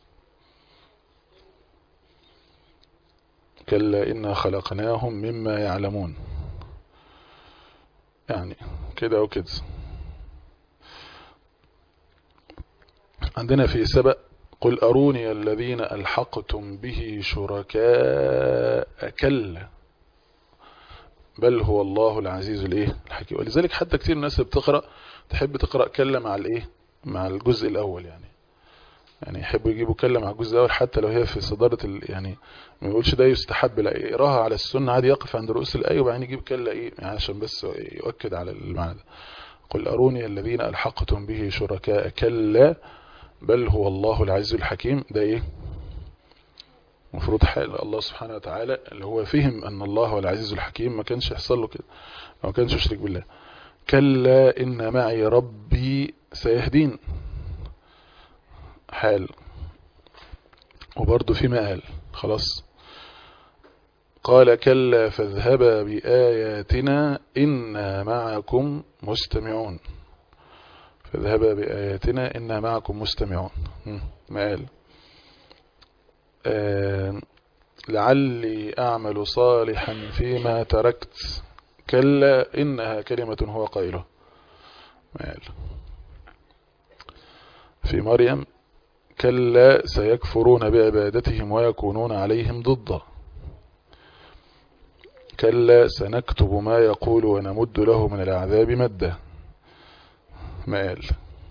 كلا إنا خلقناهم مما يعلمون يعني كده وكده عندنا في سبأ قل أروني الذين ألحقتم به شركاء كلا بل هو الله العزيز الايه الحكيم ولذلك حتى كتير الناس اللي بتقرأ تحب تقرأ كلا مع الايه مع الجزء الاول يعني يعني يحبوا يجيبوا كلا مع الجزء الاول حتى لو هي في صدارة ال يعني ما يقولش ده يستحب لا يقراها على السنة عادي يقف عند رؤوس الآية وبعدين يجيب كلا ايه يعني عشان بس يؤكد على المعنى ده قل أروني الذين ألحقتم به شركاء كلا بل هو الله العزيز الحكيم ده ايه المفروض حال الله سبحانه وتعالى اللي هو فهم ان الله هو العزيز الحكيم ما كانش يحصل له كده ما كانش يشرك بالله كلا ان معي ربي سيهدين حال وبرضه في مقال خلاص قال كلا فاذهبا بآياتنا إنا معكم مستمعون فاذهبا بآياتنا إنا معكم مستمعون مم. مقال آه لعلي أعمل صالحا فيما تركت كلا إنها كلمة هو قائله مقال في مريم كلا سيكفرون بعبادتهم ويكونون عليهم ضدا كلا سنكتب ما يقول ونمد له من العذاب مده مقال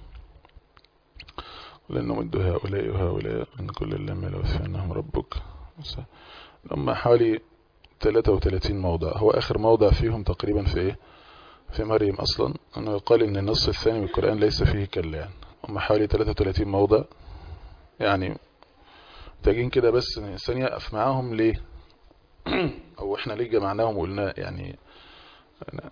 لن نمد هؤلاء وهؤلاء من كل لما لوفينهم ربك هم حوالي 33 موضع هو آخر موضع فيهم تقريبا في إيه في مريم أصلا أنه يقال إن النص الثاني من القرآن ليس فيه كلا يعني هم حوالي 33 موضع يعني محتاجين كده بس إن الإنسان يقف معاهم ليه أو إحنا ليه جمعناهم وقلنا يعني أنا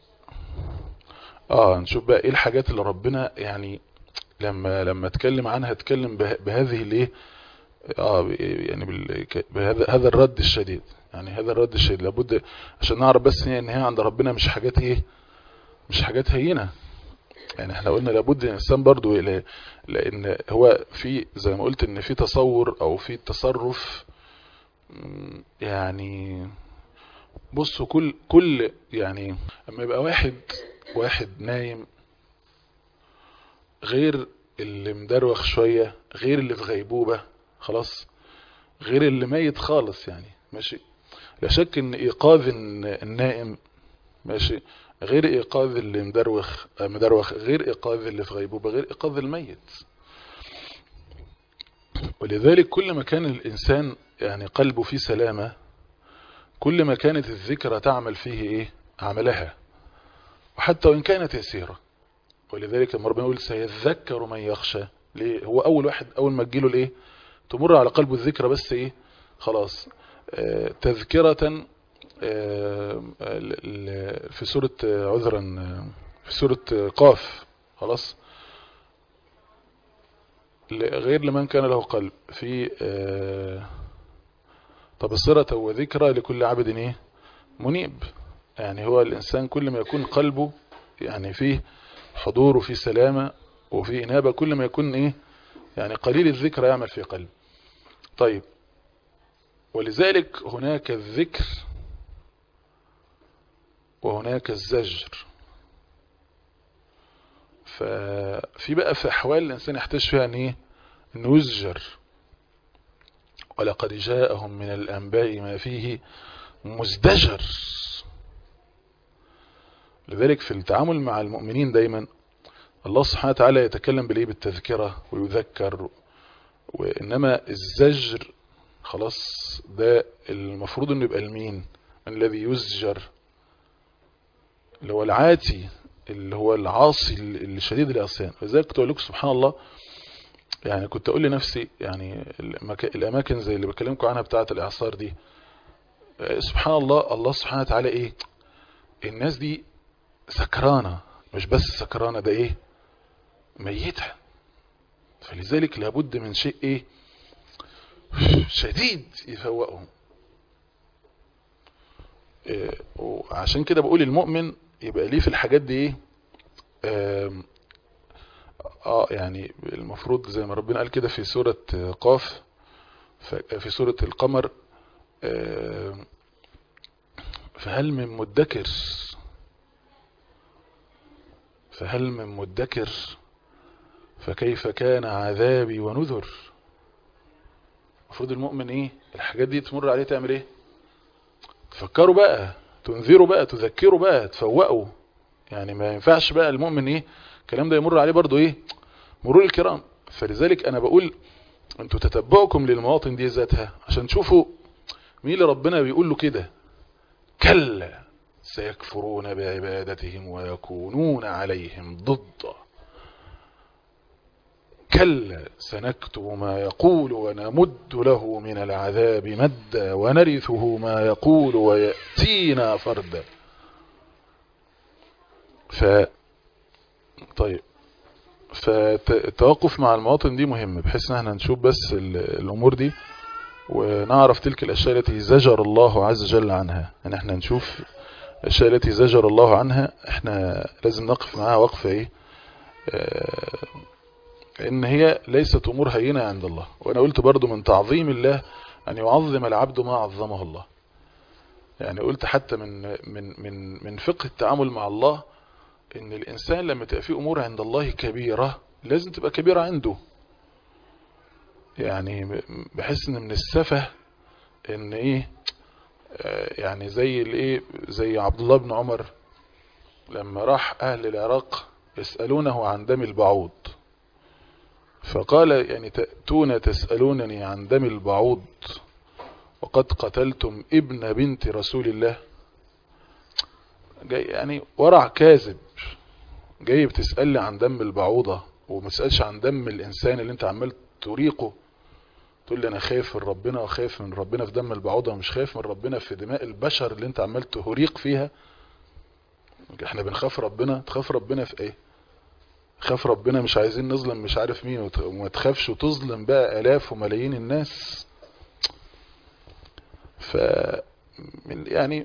اه نشوف بقى ايه الحاجات اللي ربنا يعني لما لما اتكلم عنها اتكلم بهذه الايه اه يعني بهذا هذا الرد الشديد يعني هذا الرد الشديد لابد عشان نعرف بس ان هي عند ربنا مش حاجات ايه مش حاجات هينه يعني احنا قلنا لابد الانسان برضو لان هو في زي ما قلت ان في تصور او في تصرف يعني بصوا كل كل يعني اما يبقى واحد واحد نايم غير اللي مدروخ شوية غير اللي في غيبوبة خلاص غير اللي ميت خالص يعني ماشي لا شك ان ايقاظ النائم ماشي غير ايقاظ اللي مدروخ مدروخ غير ايقاظ اللي في غيبوبة غير ايقاظ الميت ولذلك كل ما كان الانسان يعني قلبه فيه سلامة كل ما كانت الذكرى تعمل فيه ايه عملها وحتى وإن كانت يسيرة ولذلك لما ربنا يقول سيذكر من يخشى ليه هو أول واحد أول ما تجيله الإيه تمر على قلبه الذكرى بس إيه خلاص آه تذكرة في سورة عذرا في سورة قاف خلاص غير لمن كان له قلب في تبصرة وذكرى لكل عبد ايه منيب يعني هو الإنسان كل ما يكون قلبه يعني فيه حضور وفيه سلامة وفيه إنابة كل ما يكون إيه يعني قليل الذكر يعمل في قلب طيب ولذلك هناك الذكر وهناك الزجر ففي بقى في أحوال الإنسان يحتاج فيها أن إيه أنه يزجر ولقد جاءهم من الأنباء ما فيه مزدجر لذلك في التعامل مع المؤمنين دايما الله سبحانه وتعالى يتكلم بالإيه بالتذكرة ويذكر وإنما الزجر خلاص ده المفروض انه يبقى المين الذي يزجر اللي هو العاتي اللي هو العاصي اللي شديد العصيان وذلك كنت اقول لكم سبحان الله يعني كنت اقول لنفسي يعني الاماكن زي اللي بكلمكم عنها بتاعه الاعصار دي سبحان الله الله سبحانه وتعالى ايه الناس دي سكرانة مش بس سكرانة ده ايه ميتة فلذلك لابد من شيء ايه شديد يفوقهم إيه وعشان كده بقول المؤمن يبقى ليه في الحاجات دي ايه اه يعني المفروض زي ما ربنا قال كده في سورة قاف في سورة القمر فهل من مدكر فهل من مدكر فكيف كان عذابي ونذر المفروض المؤمن ايه الحاجات دي تمر عليه تعمل ايه تفكروا بقى تنذروا بقى تذكروا بقى تفوقوا يعني ما ينفعش بقى المؤمن ايه الكلام ده يمر عليه برضو ايه مرور الكرام فلذلك انا بقول انتوا تتبعكم للمواطن دي ذاتها عشان تشوفوا مين اللي ربنا بيقول له كده كلا سيكفرون بعبادتهم ويكونون عليهم ضدا كلا سنكتب ما يقول ونمد له من العذاب مدا ونرثه ما يقول ويأتينا فردا ف طيب فالتوقف مع المواطن دي مهم بحيث ان احنا نشوف بس الامور دي ونعرف تلك الاشياء التي زجر الله عز وجل عنها ان احنا نشوف الاشياء التي زجر الله عنها احنا لازم نقف معاها وقفة ايه اه ان هي ليست امور هينة عند الله وانا قلت برضو من تعظيم الله ان يعظم العبد ما عظمه الله يعني قلت حتى من من من من فقه التعامل مع الله ان الانسان لما تبقى فيه امور عند الله كبيرة لازم تبقى كبيرة عنده يعني بحس ان من السفه ان ايه يعني زي الايه زي عبد الله بن عمر لما راح اهل العراق يسألونه عن دم البعوض فقال يعني تأتون تسألونني عن دم البعوض وقد قتلتم ابن بنت رسول الله جاي يعني ورع كاذب جاي بتسألني عن دم البعوضة وما تسألش عن دم الإنسان اللي انت عمال تريقه تقول لي انا خايف من ربنا وخايف من ربنا في دم البعوضة ومش خايف من ربنا في دماء البشر اللي انت عمال تهريق فيها احنا بنخاف ربنا تخاف ربنا في ايه خاف ربنا مش عايزين نظلم مش عارف مين وما تخافش وتظلم بقى الاف وملايين الناس ف يعني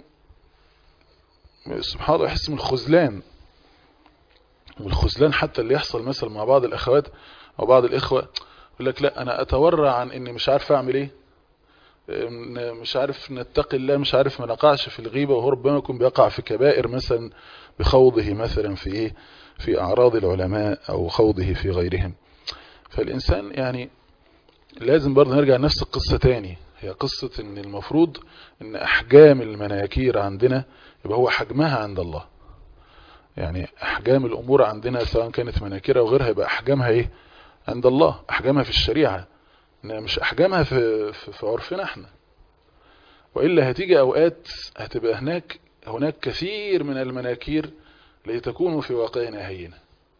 سبحان الله يحس من الخذلان والخذلان حتى اللي يحصل مثلا مع بعض الاخوات او بعض الاخوة يقول لك لا انا اتورع عن اني مش عارف اعمل ايه مش عارف نتقي الله مش عارف ما نقعش في الغيبة وهو ربما يكون بيقع في كبائر مثلا بخوضه مثلا في ايه في اعراض العلماء او خوضه في غيرهم فالانسان يعني لازم برضه نرجع لنفس القصة تاني هي قصة ان المفروض ان احجام المناكير عندنا يبقى هو حجمها عند الله يعني احجام الامور عندنا سواء كانت مناكير او غيرها يبقى احجامها ايه عند الله احجامها في الشريعة انها مش احجامها في, في, في عرفنا احنا وإلا هتيجي اوقات هتبقى هناك هناك كثير من المناكير لتكون في واقعنا هينة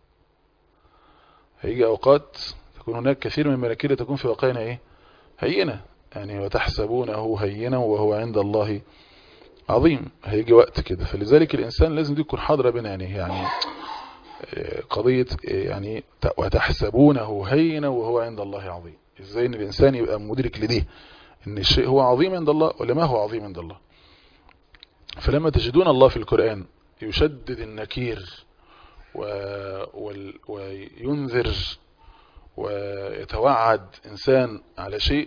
هيجي اوقات تكون هناك كثير من المناكير لتكون في واقعنا ايه هينة يعني وتحسبونه هينا وهو عند الله عظيم هيجي وقت كده فلذلك الإنسان لازم دي تكون حاضرة بين عينيه يعني قضية يعني وتحسبونه هينا وهو عند الله عظيم ازاي ان الإنسان يبقى مدرك لديه ان الشيء هو عظيم عند الله ولا ما هو عظيم عند الله فلما تجدون الله في القرآن يشدد النكير و... وال... وينذر ويتوعد إنسان على شيء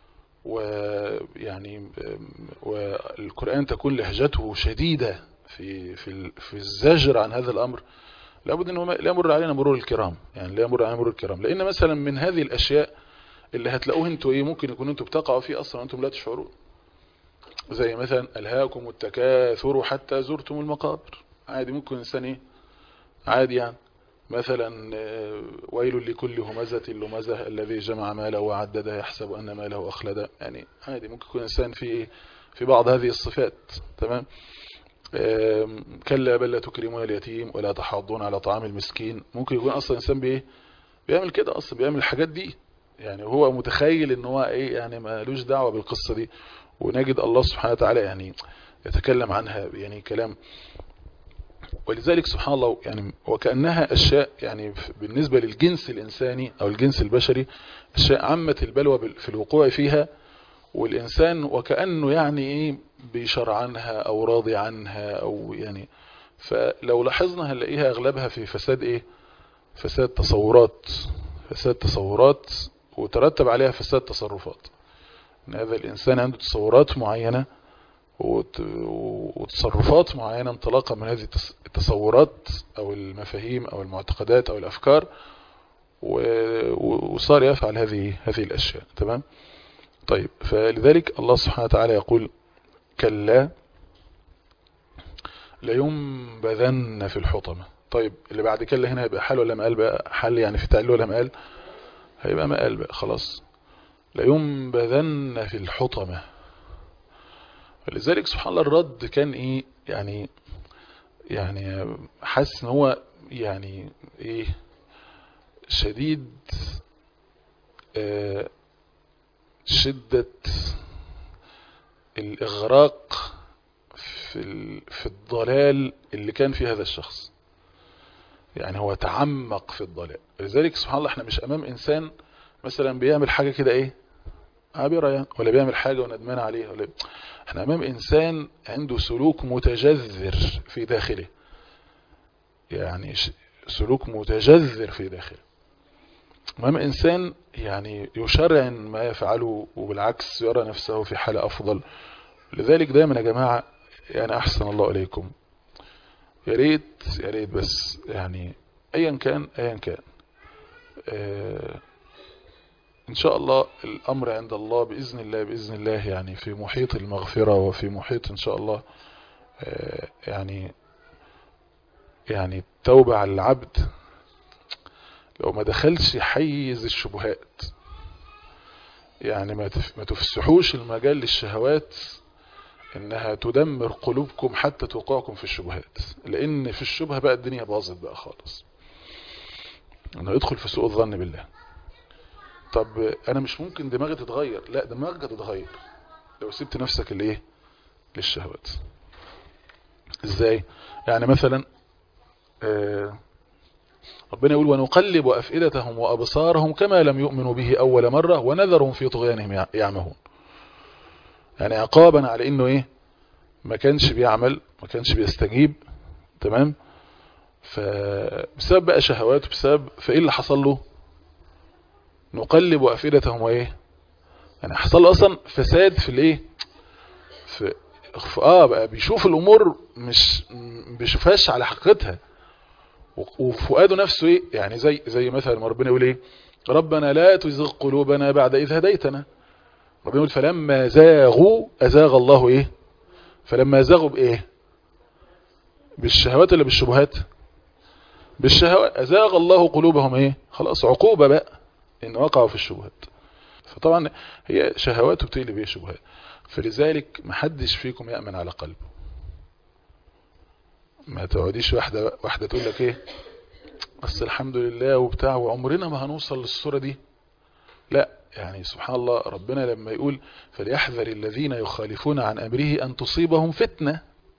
ويعني والقرآن تكون لهجته شديدة في في في الزجر عن هذا الأمر لابد أنه لا يمر علينا مرور الكرام يعني لا يمر علينا مرور الكرام لأن مثلا من هذه الأشياء اللي هتلاقوه انتوا ايه ممكن يكون انتوا بتقعوا فيه اصلا وانتم لا تشعرون زي مثلا الهاكم التكاثر حتى زرتم المقابر عادي ممكن انسان ايه عادي يعني مثلا ويل لكل همزة لمزة الذي جمع ماله وعدده يحسب أن ماله أخلده يعني عادي ممكن يكون إنسان في إيه في بعض هذه الصفات تمام كلا بل لا تكرمون اليتيم ولا تحاضون على طعام المسكين ممكن يكون أصلا إنسان بإيه بيعمل كده أصلا بيعمل الحاجات دي يعني هو متخيل ان هو ايه يعني مالوش دعوة بالقصة دي ونجد الله سبحانه وتعالى يعني يتكلم عنها يعني كلام ولذلك سبحان الله يعني وكأنها أشياء يعني بالنسبة للجنس الإنساني أو الجنس البشري أشياء عامة البلوى في الوقوع فيها والإنسان وكأنه يعني إيه بيشر عنها أو راضي عنها أو يعني فلو لاحظنا هنلاقيها أغلبها في فساد إيه فساد تصورات فساد تصورات وترتب عليها فساد تصرفات ان هذا الانسان عنده تصورات معينة وتصرفات معينة انطلاقا من هذه التصورات او المفاهيم او المعتقدات او الافكار وصار يفعل هذه هذه الاشياء تمام طيب فلذلك الله سبحانه وتعالى يقول كلا لينبذن في الحطمة طيب اللي بعد كلا هنا هيبقى حل ولا مقال بقى حل يعني في تعليل ولا مقال هيبقى مقال بقى خلاص لينبذن في الحطمة فلذلك سبحان الله الرد كان ايه يعني يعني حاسس ان هو يعني ايه شديد آه شدة الاغراق في في الضلال اللي كان في هذا الشخص يعني هو تعمق في الضلال لذلك سبحان الله احنا مش امام انسان مثلا بيعمل حاجة كده ايه عابرة يعني ولا بيعمل حاجة وندمان عليها ولا احنا امام انسان عنده سلوك متجذر في داخله يعني سلوك متجذر في داخله امام انسان يعني يشرع ما يفعله وبالعكس يرى نفسه في حالة افضل لذلك دايما يا جماعة يعني احسن الله اليكم يا ريت يا ريت بس يعني ايا كان ايا كان اه ان شاء الله الامر عند الله باذن الله باذن الله يعني في محيط المغفرة وفي محيط ان شاء الله اه يعني يعني التوبة على العبد لو ما دخلش حيز الشبهات يعني ما ما تفسحوش المجال للشهوات انها تدمر قلوبكم حتى توقعكم في الشبهات لان في الشبهة بقى الدنيا باظت بقى خالص انه يدخل في سوء الظن بالله طب انا مش ممكن دماغي تتغير لا دماغك هتتغير لو سبت نفسك لايه للشهوات ازاي يعني مثلا آه ربنا يقول ونقلب افئدتهم وابصارهم كما لم يؤمنوا به اول مرة ونذرهم في طغيانهم يعمهون يعني عقابا على انه ايه ما كانش بيعمل ما كانش بيستجيب تمام فبسبب بقى شهواته بسبب فايه اللي حصل له نقلب افئدتهم وايه يعني حصل له اصلا فساد في الايه في اه بقى بيشوف الامور مش بيشوفهاش على حقيقتها وفؤاده نفسه ايه يعني زي زي مثلا ما ربنا يقول ايه ربنا لا تزغ قلوبنا بعد اذ هديتنا ربنا يقول فلما زاغوا ازاغ الله ايه فلما زاغوا بايه بالشهوات ولا بالشبهات بالشهوات ازاغ الله قلوبهم ايه خلاص عقوبة بقى ان وقعوا في الشبهات فطبعا هي شهوات بتقلب هي شبهات فلذلك محدش فيكم يأمن على قلبه ما تقعديش واحدة واحدة تقول لك ايه بس الحمد لله وبتاع وعمرنا ما هنوصل للصورة دي لا يعني سبحان الله ربنا لما يقول فليحذر الذين يخالفون عن أمره أن تصيبهم فتنة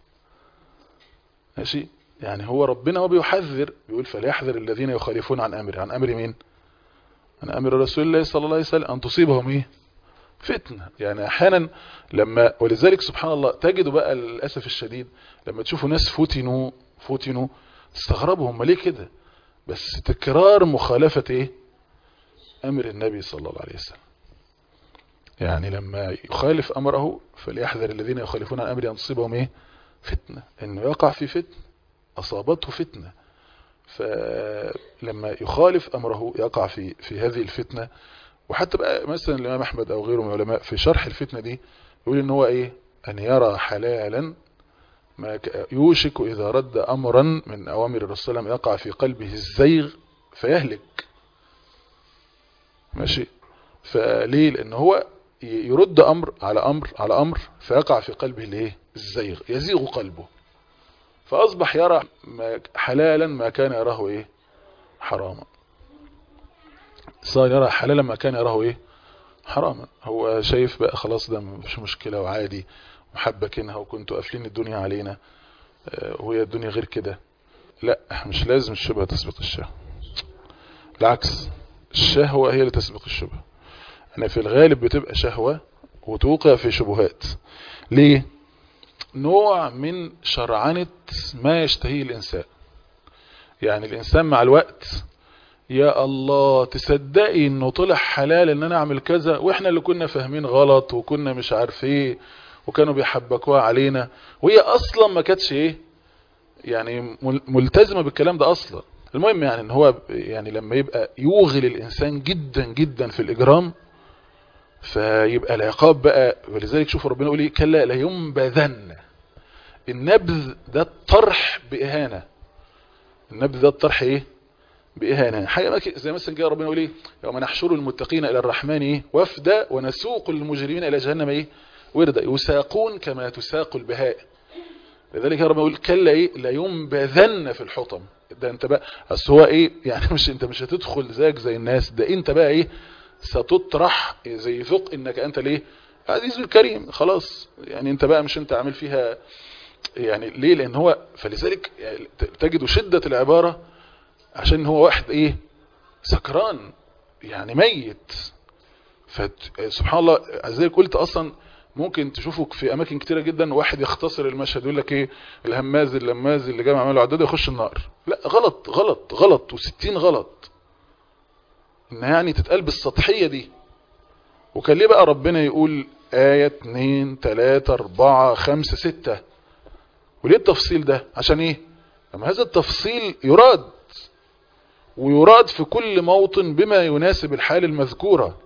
ماشي يعني هو ربنا هو بيحذر بيقول فليحذر الذين يخالفون عن أمره عن أمر مين عن أمر رسول الله صلى الله عليه وسلم أن تصيبهم إيه فتنة يعني أحيانا لما ولذلك سبحان الله تجدوا بقى للأسف الشديد لما تشوفوا ناس فتنوا فتنوا تستغربوا هم ليه كده بس تكرار مخالفة ايه امر النبي صلى الله عليه وسلم يعني لما يخالف امره فليحذر الذين يخالفون عن امره ان تصيبهم ايه فتنة انه يقع في فتنة اصابته فتنة فلما يخالف امره يقع في في هذه الفتنة وحتى بقى مثلا الامام احمد او غيره من العلماء في شرح الفتنة دي يقول ان هو ايه ان يرى حلالا ما يوشك إذا رد أمرا من أوامر الرسول صلى الله عليه وسلم يقع في قلبه الزيغ فيهلك ماشي فليه لأن هو يرد أمر على أمر على أمر فيقع في قلبه الايه الزيغ يزيغ قلبه فأصبح يرى ما حلالا ما كان يراه إيه حراما صار يرى حلالا ما كان يراه إيه حراما هو شايف بقى خلاص ده مش مشكلة وعادي محبكينها وكنتوا قافلين الدنيا علينا وهي الدنيا غير كده لا مش لازم الشبهة تسبق الشهوة العكس الشهوة هي اللي تسبق الشبهة أنا في الغالب بتبقى شهوة وتوقع في شبهات ليه نوع من شرعنة ما يشتهيه الإنسان يعني الإنسان مع الوقت يا الله تصدقي انه طلع حلال ان انا اعمل كذا واحنا اللي كنا فاهمين غلط وكنا مش عارف ايه وكانوا بيحبكوها علينا وهي اصلا ما كانتش ايه يعني ملتزمة بالكلام ده اصلا المهم يعني ان هو يعني لما يبقى يوغل الانسان جدا جدا في الاجرام فيبقى العقاب بقى ولذلك شوفوا ربنا يقول ايه كلا لا ينبذن النبذ ده الطرح باهانة النبذ ده الطرح ايه بإهانة حاجة زي مثلا جاء ربنا يقول ايه يوم نحشر المتقين إلى الرحمن ايه وفدا ونسوق المجرمين إلى جهنم ايه وردا يساقون كما تساق البهائم لذلك ربنا يقول كلا ايه لا ينبذن في الحطم ده انت بقى اصل هو ايه يعني مش انت مش هتدخل زيك زي الناس ده انت بقى ايه ستطرح زي ذق انك انت ليه عزيز الكريم خلاص يعني انت بقى مش انت عامل فيها يعني ليه لان هو فلذلك يعني تجد شدة العبارة عشان هو واحد ايه سكران يعني ميت فسبحان الله زي قلت اصلا ممكن تشوفوا في اماكن كتيرة جدا واحد يختصر المشهد يقول لك ايه الهماز اللماز اللي جامع عمله عداد يخش النار لا غلط غلط غلط وستين غلط انها يعني تتقال بالسطحية دي وكان ليه بقى ربنا يقول آية 2 3 4 5 6 وليه التفصيل ده عشان ايه لما هذا التفصيل يراد ويراد في كل موطن بما يناسب الحال المذكورة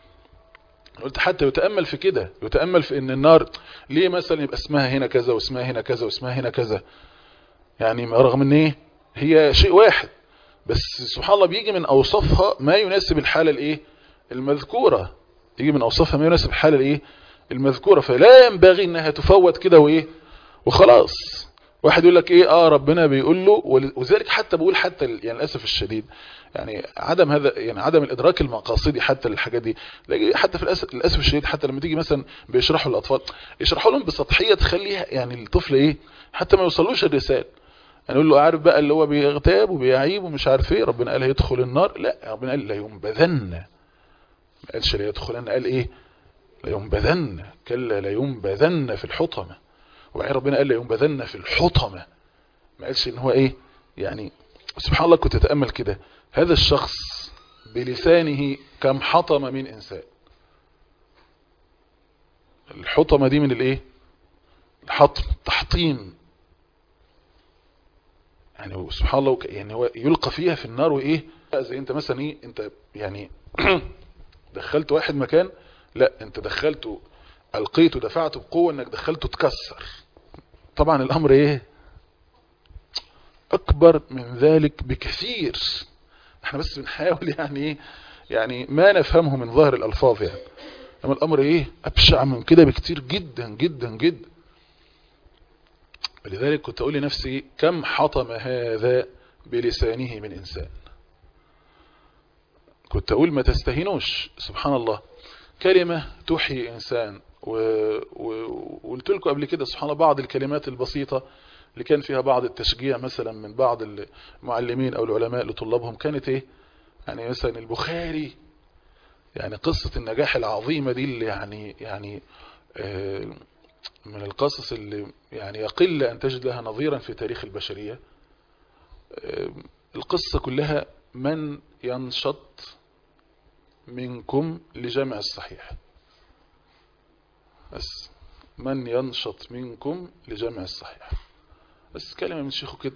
قلت حتى يتأمل في كده يتأمل في ان النار ليه مثلا يبقى اسمها هنا كذا واسمها هنا كذا واسمها هنا كذا يعني رغم ان ايه هي شيء واحد بس سبحان الله بيجي من اوصافها ما يناسب الحالة الايه المذكورة يجي من اوصافها ما يناسب الحالة الايه المذكورة فلا ينبغي انها تفوت كده وايه وخلاص واحد يقول لك ايه اه ربنا بيقول له وذلك حتى بقول حتى يعني للاسف الشديد يعني عدم هذا يعني عدم الادراك المقاصدي حتى للحاجات دي حتى في الاسف للاسف الشديد حتى لما تيجي مثلا بيشرحوا للاطفال يشرحوا لهم بسطحيه تخليها يعني الطفل ايه حتى ما يوصلوش الرساله يعني يقول له عارف بقى اللي هو بيغتاب وبيعيب ومش عارف ايه ربنا قال هيدخل النار لا ربنا قال لا ينبذن ما قالش لا يدخلن قال ايه لا ينبذن كلا لا ينبذن في الحطمه وبعدين ربنا قال لا ينبذن في الحطمة ما قالش ان هو ايه يعني سبحان الله كنت اتأمل كده هذا الشخص بلسانه كم حطم من انسان الحطمة دي من الايه الحطم تحطيم يعني سبحان الله يعني هو يلقى فيها في النار وايه زي انت مثلا ايه انت يعني دخلت واحد مكان لا انت دخلته القيته دفعته بقوة انك دخلته تكسر طبعا الامر ايه اكبر من ذلك بكثير احنا بس بنحاول يعني ايه يعني ما نفهمه من ظاهر الالفاظ يعني اما الامر ايه ابشع من كده بكتير جدا جدا جدا لذلك كنت اقول لنفسي كم حطم هذا بلسانه من انسان كنت اقول ما تستهينوش سبحان الله كلمة تحيي انسان وقلت لكم قبل كده سبحان الله بعض الكلمات البسيطة اللي كان فيها بعض التشجيع مثلا من بعض المعلمين او العلماء لطلابهم كانت ايه يعني مثلا البخاري يعني قصة النجاح العظيمة دي اللي يعني يعني من القصص اللي يعني يقل أن تجد لها نظيرا في تاريخ البشرية القصة كلها من ينشط منكم لجمع الصحيح بس من ينشط منكم لجمع الصحيح بس كلمة من شيخه كده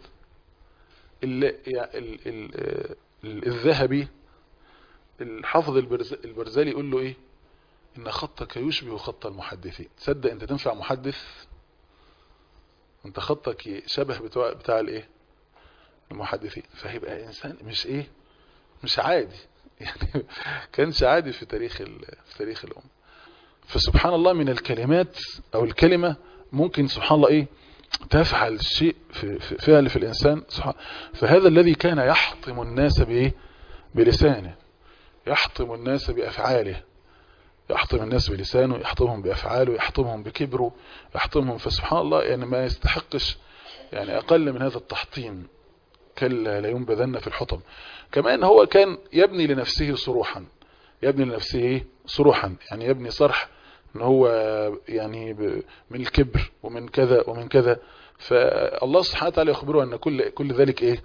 الذهبي الحافظ البرزالي يقول له ايه ان خطك يشبه خط المحدثين تصدق انت تنفع محدث انت خطك شبه بتاع, بتاع الايه المحدثين فهيبقى انسان مش ايه مش عادي يعني كانش عادي في تاريخ في تاريخ الامه فسبحان الله من الكلمات او الكلمة ممكن سبحان الله ايه تفعل شيء في, في فعل في الانسان سبحان فهذا الذي كان يحطم الناس بايه بلسانه يحطم الناس بافعاله يحطم الناس بلسانه يحطمهم بافعاله يحطمهم بكبره يحطمهم فسبحان الله يعني ما يستحقش يعني اقل من هذا التحطيم كلا لا ينبذن في الحطم كمان هو كان يبني لنفسه صروحا يبني لنفسه ايه صروحا يعني يبني صرح ان هو يعني من الكبر ومن كذا ومن كذا فالله سبحانه وتعالى يخبره ان كل كل ذلك ايه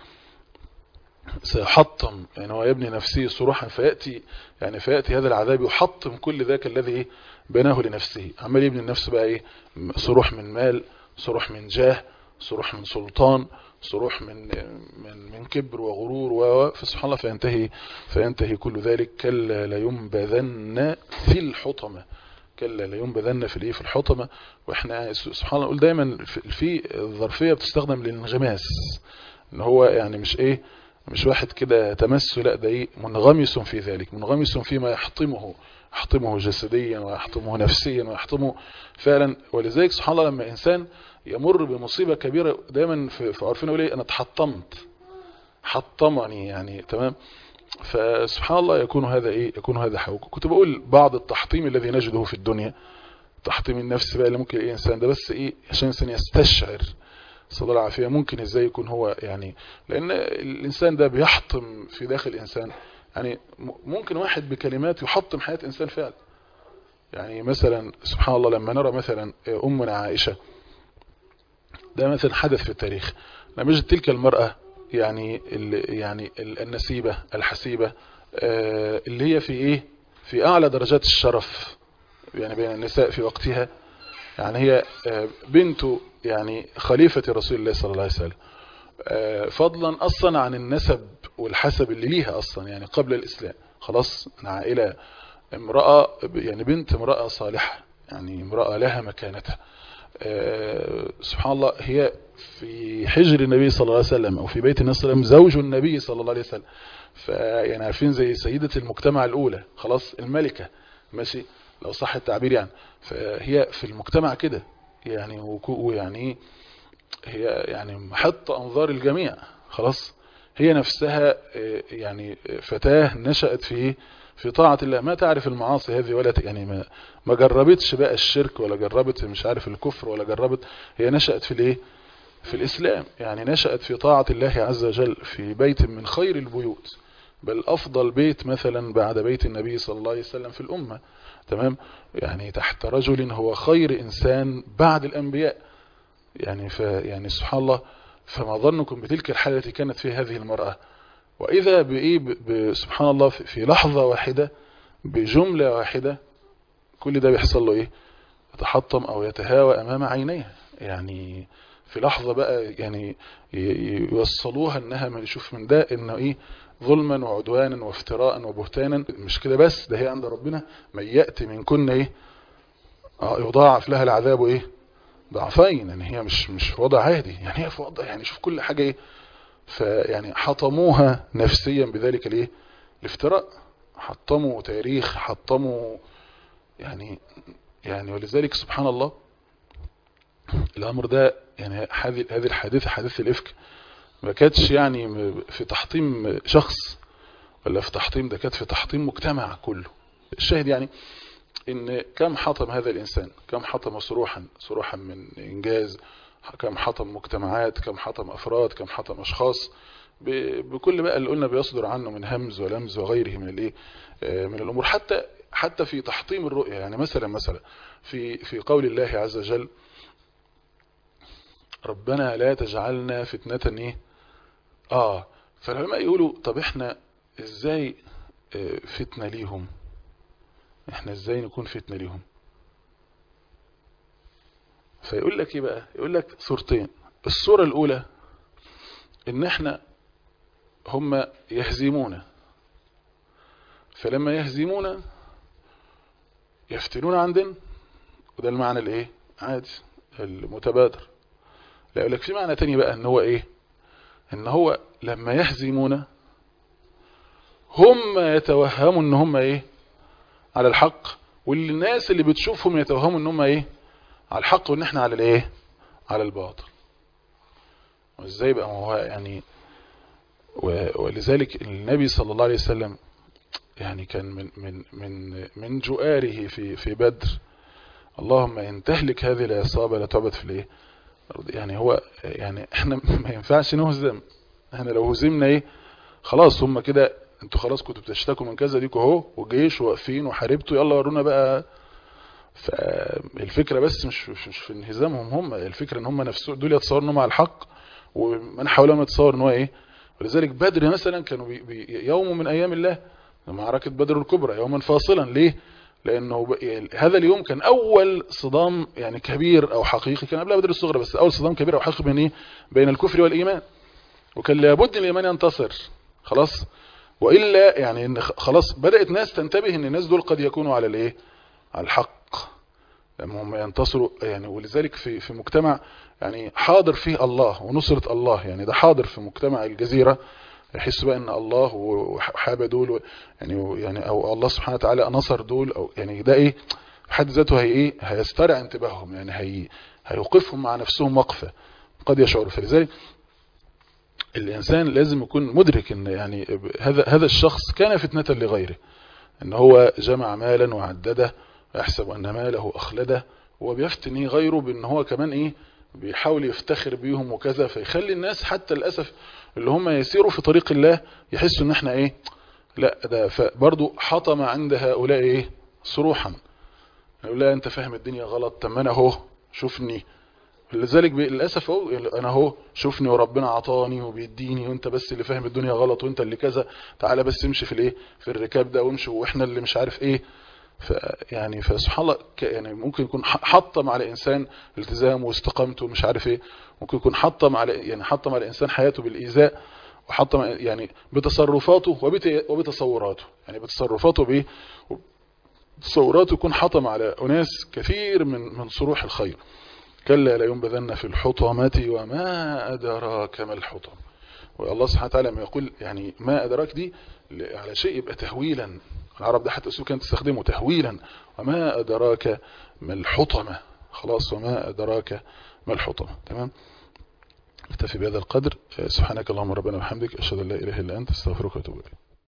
سيحطم يعني هو يبني نفسه صروحا فيأتي يعني فيأتي هذا العذاب يحطم كل ذاك الذي ايه بناه لنفسه عمال يبني لنفسه بقى ايه صروح من مال صروح من جاه صروح من سلطان صروح من من من كبر وغرور و فسبحان الله فينتهي فينتهي كل ذلك كلا لينبذن في الحطمه كلا لينبذن في الايه في الحطمه واحنا سبحان الله نقول دايما في الظرفيه بتستخدم للانغماس ان هو يعني مش ايه مش واحد كده تمس لا ده ايه منغمس في ذلك منغمس فيما يحطمه يحطمه جسديا ويحطمه نفسيا ويحطمه فعلا ولذلك سبحان الله لما انسان يمر بمصيبة كبيرة دايما في عرفنا يقول ايه انا اتحطمت حطمني يعني تمام فسبحان الله يكون هذا ايه يكون هذا حوك كنت بقول بعض التحطيم الذي نجده في الدنيا تحطيم النفس بقى اللي ممكن ايه انسان ده بس ايه عشان الانسان يستشعر صلى الله العافية ممكن ازاي يكون هو يعني لان الانسان ده بيحطم في داخل الانسان يعني ممكن واحد بكلمات يحطم حياة انسان فعلا يعني مثلا سبحان الله لما نرى مثلا امنا عائشة ده مثلا حدث في التاريخ لما يجد تلك المرأة يعني يعني النسيبة الحسيبة اللي هي في ايه في اعلى درجات الشرف يعني بين النساء في وقتها يعني هي بنت يعني خليفة رسول الله صلى الله عليه وسلم فضلا اصلا عن النسب والحسب اللي ليها اصلا يعني قبل الاسلام خلاص من عائلة امرأة يعني بنت امرأة صالحة يعني امرأة لها مكانتها سبحان الله هي في حجر النبي صلى الله عليه وسلم او في بيت النبي صلى الله عليه وسلم زوج النبي صلى الله عليه وسلم فيعني عارفين زي سيدة المجتمع الاولى خلاص الملكة ماشي لو صح التعبير يعني فهي في المجتمع كده يعني ويعني هي يعني محط انظار الجميع خلاص هي نفسها يعني فتاة نشأت في في طاعة الله ما تعرف المعاصي هذه ولا يعني ما ما جربتش بقى الشرك ولا جربت مش عارف الكفر ولا جربت هي نشأت في الايه في الإسلام يعني نشأت في طاعة الله عز وجل في بيت من خير البيوت بل أفضل بيت مثلا بعد بيت النبي صلى الله عليه وسلم في الأمة تمام يعني تحت رجل هو خير إنسان بعد الأنبياء يعني ف يعني سبحان الله فما ظنكم بتلك الحالة التي كانت فيها هذه المرأة وإذا بإيه سبحان الله في لحظة واحدة بجملة واحدة كل ده بيحصل له إيه يتحطم أو يتهاوى أمام عينيها يعني في لحظة بقى يعني يوصلوها انها ما يشوف من ده انه ايه ظلما وعدوانا وافتراء وبهتانا مش كده بس ده هي عند ربنا من يأتي من كنا ايه يضاعف لها العذاب ايه ضعفين يعني هي مش مش في وضع عادي يعني هي في وضع يعني شوف كل حاجة ايه فيعني حطموها نفسيا بذلك الايه الافتراء حطموا تاريخ حطموا يعني يعني ولذلك سبحان الله الامر ده يعني هذه هذه الحادثه حادثه الافك ما كانتش يعني في تحطيم شخص ولا في تحطيم ده كانت في تحطيم مجتمع كله الشاهد يعني ان كم حطم هذا الانسان كم حطم صروحا صروحا من انجاز كم حطم مجتمعات كم حطم افراد كم حطم اشخاص بكل بقى اللي قلنا بيصدر عنه من همز ولمز وغيره من الايه من الامور حتى حتى في تحطيم الرؤية يعني مثلا مثلا في في قول الله عز وجل ربنا لا تجعلنا فتنة ايه اه فالعلماء يقولوا طب احنا ازاي فتنة ليهم احنا ازاي نكون فتنة ليهم فيقول لك ايه بقى يقول لك صورتين الصورة الاولى ان احنا هم يهزمون فلما يهزمون يفتنون عندنا وده المعنى الايه عادي المتبادر لا يقول لك في معنى تاني بقى ان هو ايه ان هو لما يهزمون هم يتوهموا ان هم ايه على الحق والناس اللي بتشوفهم يتوهموا ان هم ايه على الحق وان احنا على الايه على الباطل وازاي بقى ما هو يعني ولذلك النبي صلى الله عليه وسلم يعني كان من من من من جؤاره في في بدر اللهم ان تهلك هذه العصابه لا تعبد في الايه يعني هو يعني احنا ما ينفعش نهزم احنا لو هزمنا ايه خلاص هم كده انتوا خلاص كنتوا بتشتكوا من كذا ديكوا اهو وجيش واقفين وحاربتوا يلا ورونا بقى فالفكره بس مش مش في انهزامهم هم الفكره ان هم نفسهم دول يتصوروا انهم على الحق ومن حولهم يتصور ان هو ايه ولذلك بدر مثلا كانوا بي بي يوم من ايام الله معركة بدر الكبرى يوما فاصلا ليه لانه هذا اليوم كان اول صدام يعني كبير او حقيقي كان قبل بدر الصغرى بس اول صدام كبير او حقيقي بين ايه بين الكفر والايمان وكان لابد الايمان ينتصر خلاص والا يعني ان خلاص بدات ناس تنتبه ان الناس دول قد يكونوا على الايه على الحق لما هم ينتصروا يعني ولذلك في في مجتمع يعني حاضر فيه الله ونصرة الله يعني ده حاضر في مجتمع الجزيرة يحسوا بقى ان الله وحابة دول يعني يعني او الله سبحانه وتعالى نصر دول او يعني ده ايه حد ذاته هي ايه هيسترع انتباههم يعني هي هيوقفهم مع نفسهم وقفة قد يشعروا فلذلك الانسان لازم يكون مدرك ان يعني هذا هذا الشخص كان فتنة لغيره ان هو جمع مالا وعدده ويحسب ان ماله اخلده وبيفتني غيره بان هو كمان ايه بيحاول يفتخر بيهم وكذا فيخلي الناس حتى للأسف اللي هم يسيروا في طريق الله يحسوا ان احنا ايه لا ده فبرضو حطم عند هؤلاء ايه صروحا يقول لا انت فاهم الدنيا غلط طب انا اهو شوفني لذلك للاسف اهو انا اهو شوفني وربنا عطاني وبيديني وانت بس اللي فاهم الدنيا غلط وانت اللي كذا تعالى بس امشي في الايه في الركاب ده وامشي واحنا اللي مش عارف ايه يعني فسبحان الله يعني ممكن يكون حطم على انسان التزامه واستقامته مش عارف ايه ممكن يكون حطم على يعني حطم على انسان حياته بالايذاء وحطم يعني بتصرفاته وبتصوراته يعني بتصرفاته بايه تصوراته يكون حطم على اناس كثير من من صروح الخير كلا لا ينبذن في الحطمة وما أدراك ما الحطم والله سبحانه وتعالى لما يقول يعني ما أدراك دي على شيء يبقى تهويلا العرب ده حتى أسلوب كانت تستخدمه تهويلا وما أدراك ما الحطمة خلاص وما أدراك ما الحطمة تمام اكتفي بهذا القدر سبحانك اللهم ربنا وبحمدك أشهد أن لا إله إلا أنت استغفرك وأتوب إليك